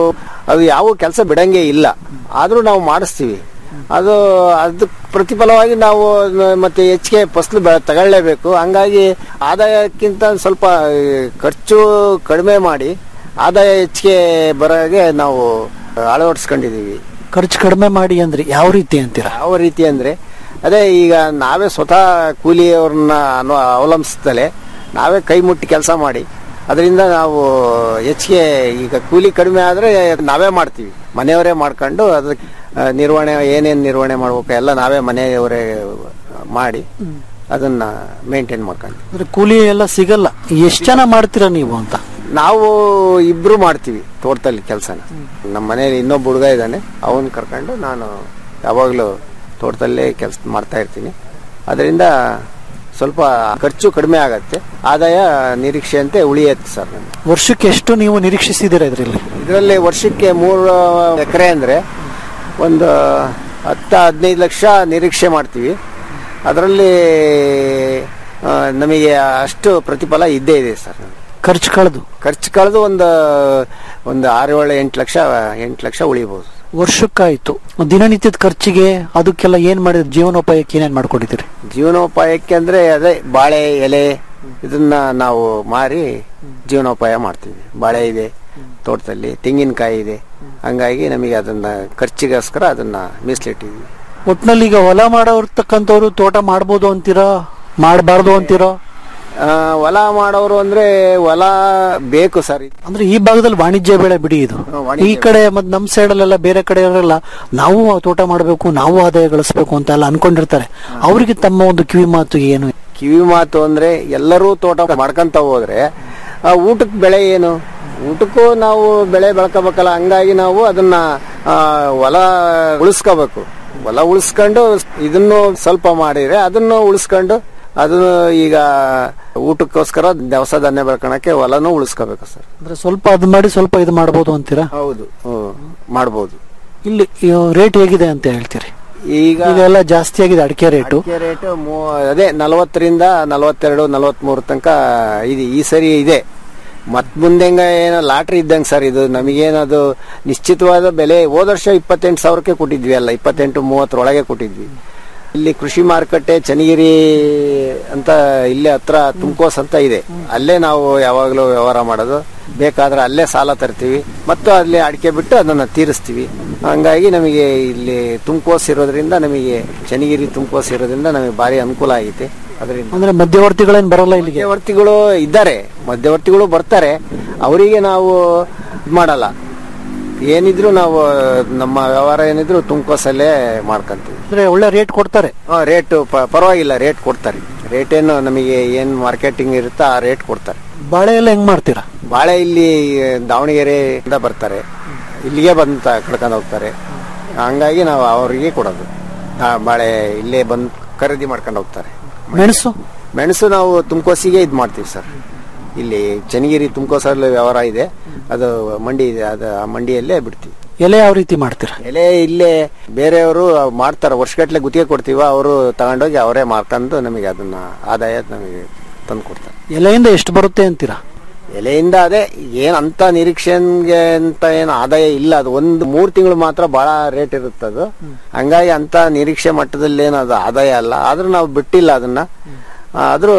ಅದು ಯಾವ ಕೆಲಸ ಬಿಡಂಗೆ ಇಲ್ಲ ಆದ್ರೂ ನಾವು ಮಾಡಿಸ್ತೀವಿ ಅದು ಅದು ಪ್ರತಿಫಲವಾಗಿ ನಾವು ನ- ಮತ್ತೆ ಹೆಚ್ಚಿಗೆ ಫಸಲು ಬೆ ತಗೊಳ್ಳೇಬೇಕು ಹಂಗಾಗಿ ಆದಾಯಕ್ಕಿಂತ ಸ್ವಲ್ಪ ಈ, ಖರ್ಚು ಕಡಿಮೆ ಮಾಡಿ ಆದಾಯ ಹೆಚ್ಚಿಗೆ ಬರೋಗೆ ನಾವು ಅಳವಡಿಸ್ಕೊಂಡಿದೀವಿ ಖರ್ಚು ಕಡಿಮೆ ಮಾಡಿ ಅಂದ್ರೆ ಯಾವ ರೀತಿ ಅಂತೀರಾ ಯಾವ ರೀತಿ ಅಂದ್ರೆ ಅದೇ ಈಗ ನಾವೇ ಸ್ವತಃ ಕೂಲಿಯವ್ರನ್ನ ಅನು- ಅವಲಂಬಿಸ್ತಲೇ ನಾವೇ ಕೈ ಮುಟ್ಟಿ ಕೆಲಸ ಮಾಡಿ ಅದರಿಂದ ನಾವು ಹೆಚ್ಚಿಗೆ ಈಗ ಕೂಲಿ ಕಡಿಮೆ ಆದ್ರೆ ನಾವೇ ಮಾಡ್ತೀವಿ ಮನೆಯವರೇ ಮಾಡ್ಕೊಂಡು ಅದಕ್ಕೆ ಆ, ನಿರ್ವಹಣೆ ಏನೇನ್ ನಿರ್ವಹಣೆ ಮಾಡ್ಬೇಕು ಎಲ್ಲ ನಾವೇ ಮನೆಯವರೇ ಮಾಡಿ ಅದನ್ನ ಮೇಂಟೈನ್ ಮಾಡ್ಕೊಂಡು ಅಂದ್ರೆ ಕೂಲಿ ಎಲ್ಲ ಸಿಗಲ್ಲ ಎಷ್ಟ್ ಜನ ಮಾಡ್ತೀರಾ ನೀವು ಅಂತ ನಾವು ಇಬ್ರು ಮಾಡ್ತೀವಿ ತೋಟದಲ್ಲಿ ಕೆಲಸನ ನಮ್ಮ ಮನೇಲಿ ಇನ್ನೊಬ್ಬ ಹುಡುಗ ಇದ್ದಾನೆ ಅವನ್ ಕರ್ಕೊಂಡು ನಾನು ಯಾವಾಗ್ಲೂ ತೋಟದಲ್ಲೇ ಕೆಲಸ ಮಾಡ್ತಾ ಇರ್ತೀನಿ ಅದರಿಂದ ಸ್ವಲ್ಪ ಖರ್ಚು ಕಡಿಮೆ ಆಗತ್ತೆ ಆದಾಯ ನಿರೀಕ್ಷೆಯಂತೆ ಉಳಿಯತ್ತೆ ಸರ್ ನನಗೆ ವರ್ಷಕ್ಕೆ ಎಷ್ಟು ನೀವು ನಿರೀಕ್ಷಿಸಿದ್ದೀರಾ ಇದ್ರಲ್ಲಿ ಇದರಲ್ಲಿ ವರ್ಷಕ್ಕೆ ಮೂರು ಎಕರೆ ಅಂದ್ರೆ ಒಂದು ಹತ್ತು ಹದಿನೈದು ಲಕ್ಷ ನಿರೀಕ್ಷೆ ಮಾಡ್ತೀವಿ ಅದರಲ್ಲಿ ಆ, ನಮಗೆ ಅಷ್ಟು ಪ್ರತಿಫಲ ಇದ್ದೇ ಇದೆ ಸರ್ ಖರ್ಚು ಕಳೆದು ಖರ್ಚು ಕಳೆದು ಒಂದು ಒಂದು ಆರು ಏಳು ಎಂಟು ಲಕ್ಷ ಎಂಟು ಲಕ್ಷ ಉಳಿಬಹುದು ವರ್ಷಕ್ಕಾಯ್ತು ದಿನನಿತ್ಯದ ಖರ್ಚಿಗೆ ಅದಕ್ಕೆಲ್ಲ ಏನ್ ಮಾಡಿದ್ರಿ ಜೀವನೋಪಾಯಕ್ಕೆ ಏನೇನ್ ಮಾಡ್ಕೊಂಡಿದ್ದೀರಿ ಜೀವನೋಪಾಯಕ್ಕೆ ಅಂದ್ರೆ ಅದೇ ಬಾಳೆ ಎಲೆ ಇದನ್ನ ನಾವು ಮಾರಿ ಜೀವನೋಪಾಯ ಮಾಡ್ತೀವಿ ಬಾಳೆ ಇದೆ ತೋಟದಲ್ಲಿ ತೆಂಗಿನಕಾಯಿ ಇದೆ ಹಂಗಾಗಿ ನಮಗೆ ಅದನ್ನ ಖರ್ಚಿಗೋಸ್ಕರ ಅದನ್ನ ಮೀಸಲಿಟ್ಟಿದ್ವಿ ಒಟ್ನಲ್ಲಿ ಈಗ ಹೊಲ ಮಾಡೋರ್ತಕ್ಕಂಥವ್ರು ತೋಟ ಮಾಡ್ಬೋದು ಅಂತೀರಾ ಮಾಡಬಾರ್ದು ಅಂತೀರಾ ಆ, ಹೊಲ ಮಾಡೋರು ಅಂದ್ರೆ ಹೊಲ ಬೇಕು ಸರ್ ಅಂದ್ರೆ ಈ ಭಾಗದಲ್ಲಿ ವಾಣಿಜ್ಯ ಬೆಳೆ ಬಿಡಿ ಇದು ವಾಣಿಜ್ಯ ಈ ಕಡೆ ಮತ್ ನಮ್ ಸೈಡ್ ಅಲ್ಲೆಲ್ಲ ಬೇರೆ ಕಡೆ ಅವರೆಲ್ಲ ನಾವು ತೋಟ ಮಾಡಬೇಕು ನಾವು ಆದಾಯ ಗಳಿಸ್ಬೇಕು ಅಂತ ಎಲ್ಲ ಅನ್ಕೊಂಡಿರ್ತಾರೆ ಅವರಿಗೆ ತಮ್ಮ ಒಂದು ಕಿವಿ ಮಾತು ಏನು ಕಿವಿ ಮಾತು ಅಂದ್ರೆ ಎಲ್ಲರೂ ತೋಟ ಮಾಡ್ಕೊಂತ ಹೋದ್ರೆ ಆ, ಊಟಕ್ಕೆ ಬೆಳೆ ಏನು ಊಟಕ್ಕೂ ನಾವು ಬೆಳೆ ಬೆಳ್ಕೋಬೇಕಲ್ಲ ಹಂಗಾಗಿ ನಾವು ಅದನ್ನ ಆ, ಹೊಲ ಉಳಿಸ್ಕೋಬೇಕು ಹೊಲ ಉಳಿಸ್ಕೊಂಡು ಇದನ್ನು ಸ್ವಲ್ಪ ಮಾಡಿದ್ರೆ ಅದನ್ನು ಉಳಿಸ್ಕೊಂಡು ಅದು ಈಗ ಊಟಕ್ಕೋಸ್ಕರ ದವಸ ಧಾನ್ಯ ಬೆಳ್ಕೊಳಕ್ಕೆ ಹೊಲನೂ ಉಳಿಸ್ಕೋಬೇಕು ಸರ್ ಅಂದ್ರೆ ಸ್ವಲ್ಪ ಅದು ಮಾಡಿ ಸ್ವಲ್ಪ ಇದು ಮಾಡ್ಬೋದು ಅಂತೀರಾ ಹೌದು ಹ್ಮ್, ಮಾಡ್ಬೋದು ಇಲ್ಲಿ ರೇಟ್ ಹೇಗಿದೆ ಅಂತ ಹೇಳ್ತೀರಿ ಈಗ ಈಗ ಎಲ್ಲ ಜಾಸ್ತಿ ಆಗಿದೆ ಅಡಿಕೆ ರೇಟು ಅಡಿಕೆ ರೇಟ್ ಅದೇ ನಲವತ್ತರಿಂದ ನಲವತ್ತೆರಡು ನಲವತ್ಮೂರು ತನಕ ಇದೆ ಈ ಸರಿ ಇದೆ ಮತ್ ಮುಂದೆಂಗ ಏನೋ ಲಾಟ್ರಿ ಇದ್ದಂಗೆ ಸರ್ ಇದು ನಮಗೇನದು ನಿಶ್ಚಿತವಾದ ಬೆಲೆ ಹೋದ ವರ್ಷ ಇಪ್ಪತ್ತೆಂಟು ಸಾವಿರಕ್ಕೆ ಕೊಟ್ಟಿದ್ವಿ ಅಲ್ಲ ಇಪ್ಪತ್ತೆಂಟು ಮೂವತ್ತರೊಳಗೆ ಕೊಟ್ಟಿದ್ವಿ ಇಲ್ಲಿ ಕೃಷಿ ಮಾರುಕಟ್ಟೆ ಚನ್ನಗಿರಿ ಅಂತ ಇಲ್ಲೇ ಹತ್ರ ತುಮಕೋಸ್ ಅಂತ ಇದೆ ಅಲ್ಲೇ ನಾವು ಯಾವಾಗಲೂ ವ್ಯವಹಾರ ಮಾಡೋದು ಬೇಕಾದ್ರೆ ಅಲ್ಲೇ ಸಾಲ ತರ್ತೀವಿ ಮತ್ತು ಅಲ್ಲಿ ಅಡಿಕೆ ಬಿಟ್ಟು ಅದನ್ನ ತೀರಿಸ್ತೀವಿ ಹಂಗಾಗಿ ನಮಗೆ ಇಲ್ಲಿ ತುಮಕೋಸ್ ಇರೋದ್ರಿಂದ ನಮಗೆ ಚನ್ನಗಿರಿ ತುಮಕೋಸ್ ಇರೋದ್ರಿಂದ ನಮಗೆ ಭಾರಿ ಅನುಕೂಲ ಆಗೈತೆ ಅದರಿಂದ ಅಂದ್ರೆ ಮಧ್ಯವರ್ತಿಗಳೇನ್ ಬರಲ್ಲ ಇಲ್ಲಿಗೆ ಮಧ್ಯವರ್ತಿಗಳು ಇದ್ದಾರೆ ಮಧ್ಯವರ್ತಿಗಳು ಬರ್ತಾರೆ ಅವರಿಗೆ ನಾವು ಇದ್ ಮಾಡಲ್ಲ ಏನಿದ್ರು ನಾವು ನಮ್ಮ ವ್ಯವಹಾರ ಏನಿದ್ರು ತುಮಕೋಸಲ್ಲೇ ಮಾಡ್ಕೊಂತೀವಿ ಅಂದ್ರೆ ಒಳ್ಳೆ ರೇಟ್ ಕೊಡ್ತಾರೆ ರೇಟ್ ಪರವಾಗಿಲ್ಲ ರೇಟ್ ಕೊಡ್ತಾರೆ ರೇಟ್ ಏನು ನಮಗೆ ಏನ್ ಮಾರ್ಕೆಟಿಂಗ್ ಇರುತ್ತೋ ಆ ರೇಟ್ ಕೊಡ್ತಾರೆ ಬಾಳೆ ಎಲ್ಲ ಹೆಂಗ್ ಮಾಡ್ತೀರಾ ಬಾಳೆ ಇಲ್ಲಿ ದಾವಣಗೆರೆಯಿಂದ ಬರ್ತಾರೆ ಇಲ್ಲಿಗೆ ಬಂದು ತ- ಕಡ್ಕೊಂಡು ಹೋಗ್ತಾರೆ ಹಂಗಾಗಿ ನಾವು ಅವರಿಗೆ ಕೊಡೋದು ಆ, ಬಾಳೆ ಇಲ್ಲೇ ಬಂದು ಖರೀದಿ ಮಾಡ್ಕೊಂಡು ಹೋಗ್ತಾರೆ ಮೆಣಸು ಮೆಣಸು ನಾವು ತುಮಕೋಸಿಗೆ ಇದು ಮಾಡ್ತೀವಿ ಸರ್ ಇಲ್ಲಿ ಚನ್ನಗಿರಿ ತುಮಕೋಸಲ್ಲಿ ವ್ಯವಹಾರ ಇದೆ ಅದು ಮಂಡಿ ಇದೆ ಅದು ಆ ಮಂಡಿಯಲ್ಲೇ ಬಿಡ್ತೀವಿ ಎಲೆ ಯಾವ ರೀತಿ ಮಾಡ್ತೀರಾ ಎಲೆ ಇಲ್ಲೇ ಬೇರೆಯವರು ಮಾಡ್ತಾರೆ ವರ್ಷಗಟ್ಲೆ ಗುತ್ತಿಗೆ ಕೊಡ್ತೀವ ಅವರು ತಗೊಂಡೋಗಿ ಅವರೇ ಮಾರ್ಕೊಂಡು ನಮಗೆ ಅದನ್ನ ಆದಾಯ ನಮಗೆ ತಂದು ಕೊಡ್ತಾರೆ ಎಲೆಯಿಂದ ಎಷ್ಟು ಬರುತ್ತೆ ಅಂತೀರಾ ಎಲೆಯಿಂದ ಅದೇ ಏನ್ ಅಂತ ನಿರೀಕ್ಷೆಗೆ ಅಂತ ಏನು ಆದಾಯ ಇಲ್ಲ ಅದು ಒಂದು ಮೂರ್ ತಿಂಗಳು ಮಾತ್ರ ಬಹಳ ರೇಟ್ ಇರುತ್ತೆ ಅದು ಹಂಗಾಗಿ ಅಂತ ನಿರೀಕ್ಷೆ ಮಟ್ಟದಲ್ಲಿ ಏನು ಅದು ಆದಾಯ ಅಲ್ಲ ಆದ್ರೂ ನಾವು ಬಿಟ್ಟಿಲ್ಲ ಅದನ್ನ ಆದ್ರೂ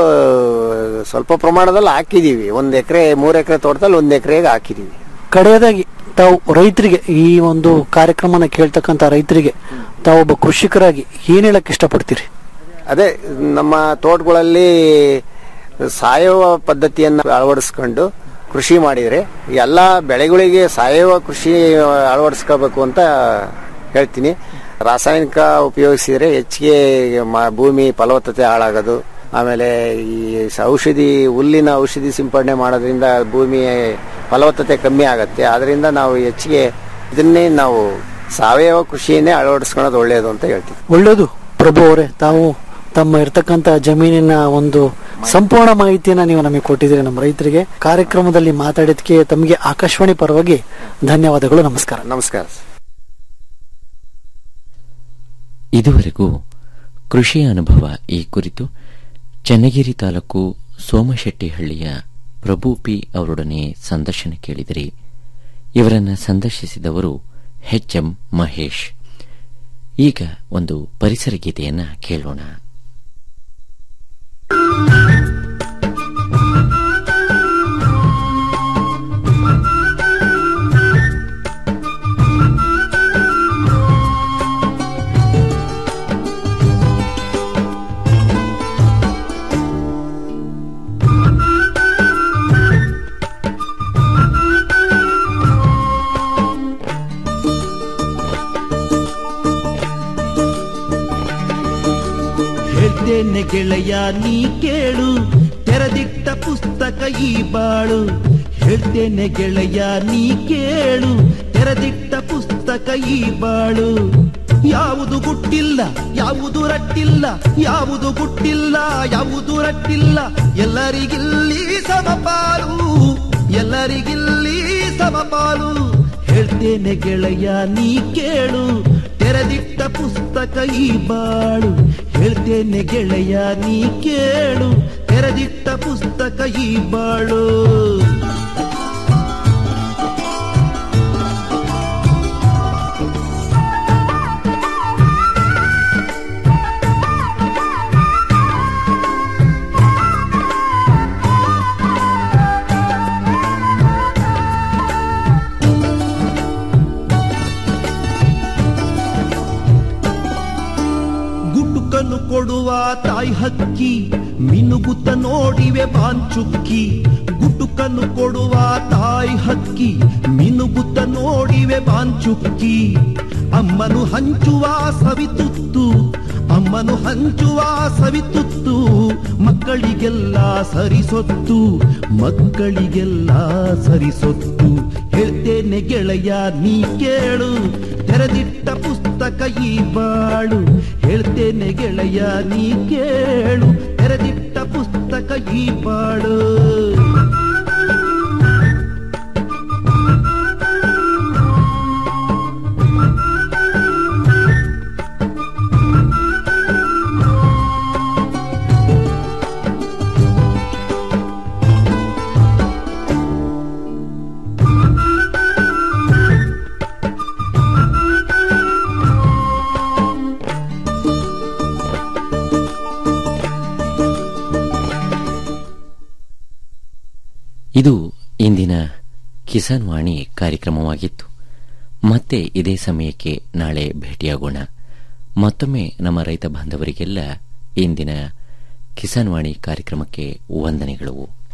ಸ್ವಲ್ಪ ಪ್ರಮಾಣದಲ್ಲಿ ಹಾಕಿದೀವಿ ಒಂದ್ ಎಕರೆ ಮೂರ್ ಎಕರೆ ತೋಟದಲ್ಲಿ ಒಂದ್ ಎಕರೆಗೆ ಹಾಕಿದೀವಿ ಕಡೆಯದಾಗಿ ತಾವು ರೈತರಿಗೆ ಈ ಒಂದು ಕಾರ್ಯಕ್ರಮನ ಕೇಳ್ತಕ್ಕಂತ ರೈತರಿಗೆ ತಾವೊಬ್ಬ ಕೃಷಿಕರಾಗಿ ಏನ್ ಹೇಳಕ್ ಇಷ್ಟಪಡ್ತೀರಿ ಅದೇ ನಮ್ಮ ತೋಟಗಳಲ್ಲಿ ಸಾವಯವ ಪದ್ಧತಿಯನ್ನು ಅಳವಡಿಸ್ಕೊಂಡು ಕೃಷಿ ಮಾಡಿದ್ರೆ ಎಲ್ಲ ಬೆಳೆಗಳಿಗೆ ಸಾವಯವ ಕೃಷಿ ಅಳವಡಿಸ್ಕೋಬೇಕು ಅಂತ ಹೇಳ್ತೀನಿ ರಾಸಾಯನಿಕ ಉಪಯೋಗಿಸಿದ್ರೆ ಹೆಚ್ಚಿಗೆ ಮ- ಭೂಮಿ ಫಲವತ್ತತೆ ಹಾಳಾಗೋದು ಆಮೇಲೆ ಈ ಸ- ಔಷಧಿ ಹುಲ್ಲಿನ ಔಷಧಿ ಸಿಂಪಡಣೆ ಮಾಡೋದ್ರಿಂದ ಭೂಮಿ ಫಲವತ್ತತೆ ಕಮ್ಮಿ ಆಗುತ್ತೆ ಆದ್ರಿಂದ ನಾವು ಹೆಚ್ಚಿಗೆ ಇದನ್ನೇ ನಾವು ಸಾವಯವ ಕೃಷಿಯನ್ನೇ ಅಳವಡಿಸ್ಕೊಳ್ಳೋದು ಒಳ್ಳೆಯದು ಅಂತ ಹೇಳ್ತೀವಿ ಒಳ್ಳೇದು ಪ್ರಭು ಅವರೇ ತಾವು ತಮ್ಮ ಇರ್ತಕ್ಕಂತ ಜಮೀನಿನ ಒಂದು ಸಂಪೂರ್ಣ ಮಾಹಿತಿಯನ್ನ ನೀವು ನಮಗೆ ಕೊಟ್ಟಿದ್ದೀರಿ ನಮ್ಮ ರೈತರಿಗೆ ಕಾರ್ಯಕ್ರಮದಲ್ಲಿ ಮಾತಾಡಿದಕ್ಕೆ ತಮಗೆ ಆಕಾಶವಾಣಿ ಪರವಾಗಿ ಧನ್ಯವಾದಗಳು ನಮಸ್ಕಾರ ನಮಸ್ಕಾರ ಇದುವರೆಗೂ ಕೃಷಿ ಅನುಭವ ಈ ಕುರಿತು ಚನ್ನಗಿರಿ ತಾಲೂಕು ಸೋಮಶೆಟ್ಟಿಹಳ್ಳಿಯ ಪ್ರಭು ಪಿ ಅವರೊಡನೆ ಸಂದರ್ಶನ ಕೇಳಿದಿರಿ ಇವರನ್ನ ಸಂದರ್ಶಿಸಿದವರು ಎಚ್ ಎಂ ಮಹೇಶ್ ಈಗ ಒಂದು ಪರಿಸರ ಗೀತೆಯನ್ನ ಕೇಳೋಣ ಹೇಳ್ತೇನೆ ಗೆಳೆಯ ನೀ ಕೇಳು ತೆರೆದಿಟ್ಟ ಪುಸ್ತಕ ಈ ಬಾಳು ಹೇಳ್ತೇನೆ ಗೆಳೆಯ ನೀ ಕೇಳು ತೆರೆದಿಟ್ಟ ಪುಸ್ತಕ ಈ ಬಾಳು ಯಾವುದು ಗುಟ್ಟಿಲ್ಲ ಯಾವುದು ರಟ್ಟಿಲ್ಲ ಯಾವುದು ಗುಟ್ಟಿಲ್ಲ ಯಾವುದು ರಟ್ಟಿಲ್ಲ ಎಲ್ಲರಿಗಿಲ್ಲಿ ಸಮಪಾಲು ಎಲ್ಲರಿಗಿಲ್ಲಿ ಸಮಪಾಲು ಹೇಳ್ತೇನೆ ಗೆಳೆಯ ನೀ ಕೇಳು ತೆರೆದಿಟ್ಟ ಪುಸ್ತಕ ಈ ಬಾಳು ಹೇಳ್ತೇನೆ ಗೆಳೆಯ ನೀ ಕೇಳು ತೆರೆದಿಟ್ಟ ಪುಸ್ತಕ ಈ ಬಾಳು ಗುಟುಕನ್ನು ಕೊಡುವ ತಾಯಿ ಹಕ್ಕಿ ಮಿನುಗುತ್ತ ನೋಡಿವೆ ಬಾಂಚುಕ್ಕಿ ಗುಟುಕನ್ನು ಕೊಡುವ ತಾಯಿ ಹಕ್ಕಿ ಮಿನುಗುತ್ತ ನೋಡಿವೆ ಬಾಂಚುಕ್ಕಿ ಅಮ್ಮನು ಹಂಚುವ ಸವಿತುತ್ತು ಅಮ್ಮನು ಹಂಚುವ ಸವಿತುತ್ತು ಮಕ್ಕಳಿಗೆಲ್ಲ ಸರಿಸೊತ್ತು ಮಕ್ಕಳಿಗೆಲ್ಲ ಸರಿಸೊತ್ತು ಹೇಳ್ತೇನೆ ಗೆಳೆಯ ನೀ ಕೇಳು ತೆರೆದಿಟ್ಟ ಪುಸ್ತಕ ಈ ಬಾಳು ಹೇಳ್ತೇನೆ ಗೆಳೆಯ ನೀ ಕೇಳು ತೆರೆದಿಟ್ಟ ಬರೆದಿಟ್ಟ ಪುಸ್ತಕ ಈ ಬಾಳು ಇದು ಇಂದಿನ ಕಿಸಾನ್ ವಾಣಿ ಕಾರ್ಯಕ್ರಮವಾಗಿತ್ತು ಮತ್ತೆ ಇದೇ ಸಮಯಕ್ಕೆ ನಾಳೆ ಭೇಟಿಯಾಗೋಣ ಮತ್ತೊಮ್ಮೆ ನಮ್ಮ ರೈತ ಬಾಂಧವರಿಗೆಲ್ಲ ಇಂದಿನ ಕಿಸಾನ್ ವಾಣಿ ಕಾರ್ಯಕ್ರಮಕ್ಕೆ ವಂದನೆಗಳು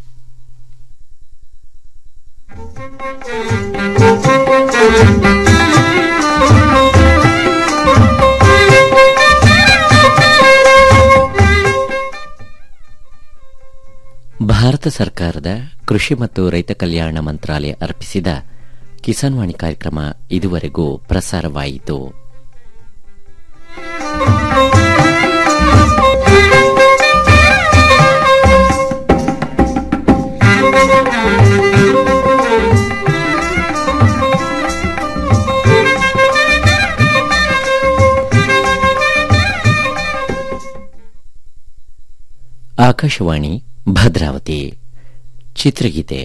ಭಾರತ ಸರ್ಕಾರದ ಕೃಷಿ ಮತ್ತು ರೈತ ಕಲ್ಯಾಣ ಮಂತ್ರಾಲಯ ಅರ್ಪಿಸಿದ ಕಿಸಾನ್ ವಾಣಿ ಕಾರ್ಯಕ್ರಮ ಇದುವರೆಗೂ ಪ್ರಸಾರವಾಯಿತು ಆಕಾಶವಾಣಿ ಭದ್ರಾವತಿ ಚಿತ್ರಗೀತೆ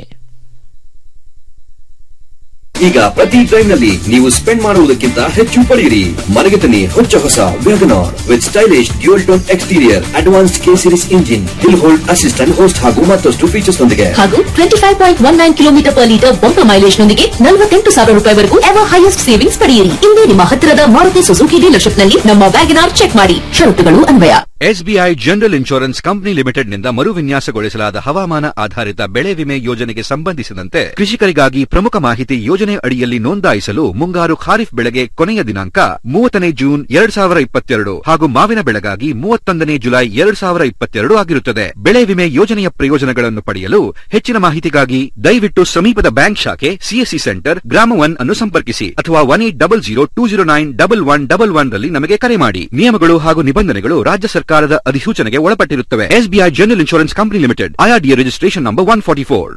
ಈಗ ಪ್ರತಿ ಡ್ರೈವ್ನಲ್ಲಿ ನೀವು ಸ್ಪೆಂಡ್ ಮಾಡುವುದಕ್ಕಿಂತ ಹೆಚ್ಚು ಪಡೆಯಿರಿ ಮನೆಗೆ ತನ್ನಿ ಹೊಚ್ಚ ಹೊಸ wagon R with stylish dual tone exterior advanced K series engine hill hold assistant host ಹಾಗೂ ಮತ್ತಷ್ಟು ಫೀಚರ್ಸ್ ನೊಂದಿಗೆ ಹಾಗೂ twenty five point one nine kilometer per litre bumper mileage ನೊಂದಿಗೆ ನಲವತ್ತೆಂಟು ಸಾವಿರ ರೂಪಾಯಿವರೆಗೂ ಎವರ್ ಹೈಯೆಸ್ಟ್ ಸೇವಿಂಗ್ಸ್ ಪಡೆಯಿರಿ ಇಂದೇ ನಿಮ್ಮ ಹತ್ತಿರದ ಮಾರುತಿ ಸುಜುಕಿ ಡೀಲರ್ಶಿಪ್ ನಲ್ಲಿ ನಮ್ಮ ವ್ಯಾಗನಾರ್ ಚೆಕ್ ಮಾಡಿ ಷರತ್ತುಗಳು ಅನ್ವಯ ಎಸ್ಬಿಐ ಜನರಲ್ ಇನ್ಶೂರೆನ್ಸ್ ಕಂಪನಿ ಲಿಮಿಟೆಡ್ನಿಂದ ಮರುವಿನ್ಯಾಸಗೊಳಿಸಲಾದ ಹವಾಮಾನ ಆಧಾರಿತ ಬೆಳೆ ವಿಮೆ ಯೋಜನೆಗೆ ಸಂಬಂಧಿಸಿದಂತೆ ಕೃಷಿಕರಿಗಾಗಿ ಪ್ರಮುಖ ಮಾಹಿತಿ ಯೋಜನೆ ಅಡಿಯಲ್ಲಿ ನೋಂದಾಯಿಸಲು ಮುಂಗಾರು ಖಾರಿಫ್ ಬೆಳೆಗೆ ಕೊನೆಯ ದಿನಾಂಕ ಮೂವತ್ತನೇ ಜೂನ್ ಎರಡ್ ಸಾವಿರ ಇಪ್ಪತ್ತೆರಡು ಹಾಗೂ ಮಾವಿನ ಬೆಳೆಗಾಗಿ ಮೂವತ್ತೊಂದನೇ ಜುಲೈ ಎರಡ್ ಸಾವಿರ ಇಪ್ಪತ್ತೆರಡು ಆಗಿರುತ್ತದೆ ಬೆಳೆ ವಿಮೆ ಯೋಜನೆಯ ಪ್ರಯೋಜನಗಳನ್ನು ಪಡೆಯಲು ಹೆಚ್ಚಿನ ಮಾಹಿತಿಗಾಗಿ ದಯವಿಟ್ಟು ಸಮೀಪದ ಬ್ಯಾಂಕ್ ಶಾಖೆ ಸಿಎಸ್ಸಿ ಸೆಂಟರ್ ಗ್ರಾಮ ಒನ್ ಅನ್ನು ಸಂಪರ್ಕಿಸಿ ಅಥವಾ one eight double zero two zero nine double one double one ರಲ್ಲಿ ನಮಗೆ ಕರೆ ಮಾಡಿ ನಿಯಮಗಳು ಹಾಗೂ ನಿಬಂಧನೆಗಳು ರಾಜ್ಯ ಸರ್ಕಾರದ ಅಧಿಸೂಚನೆಗೆ ಒಳಪಟ್ಟಿರುತ್ತವೆ SBI general insurance company limited IRDA registration number one forty four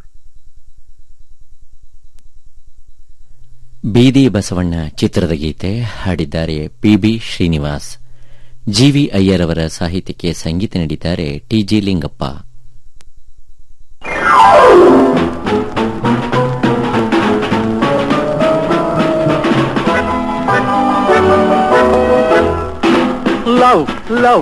ಬೀದಿ ಬಸವಣ್ಣ ಚಿತ್ರದ ಗೀತೆ ಹಾಡಿದ್ದಾರೆ ಪಿಬಿ ಶ್ರೀನಿವಾಸ್ ಜಿವಿ ಅಯ್ಯರ್ ಅವರ ಸಾಹಿತ್ಯಕ್ಕೆ ಸಂಗೀತ ನೀಡಿದ್ದಾರೆ ಟಿಜಿ ಲಿಂಗಪ್ಪ ಲವ್ ಲವ್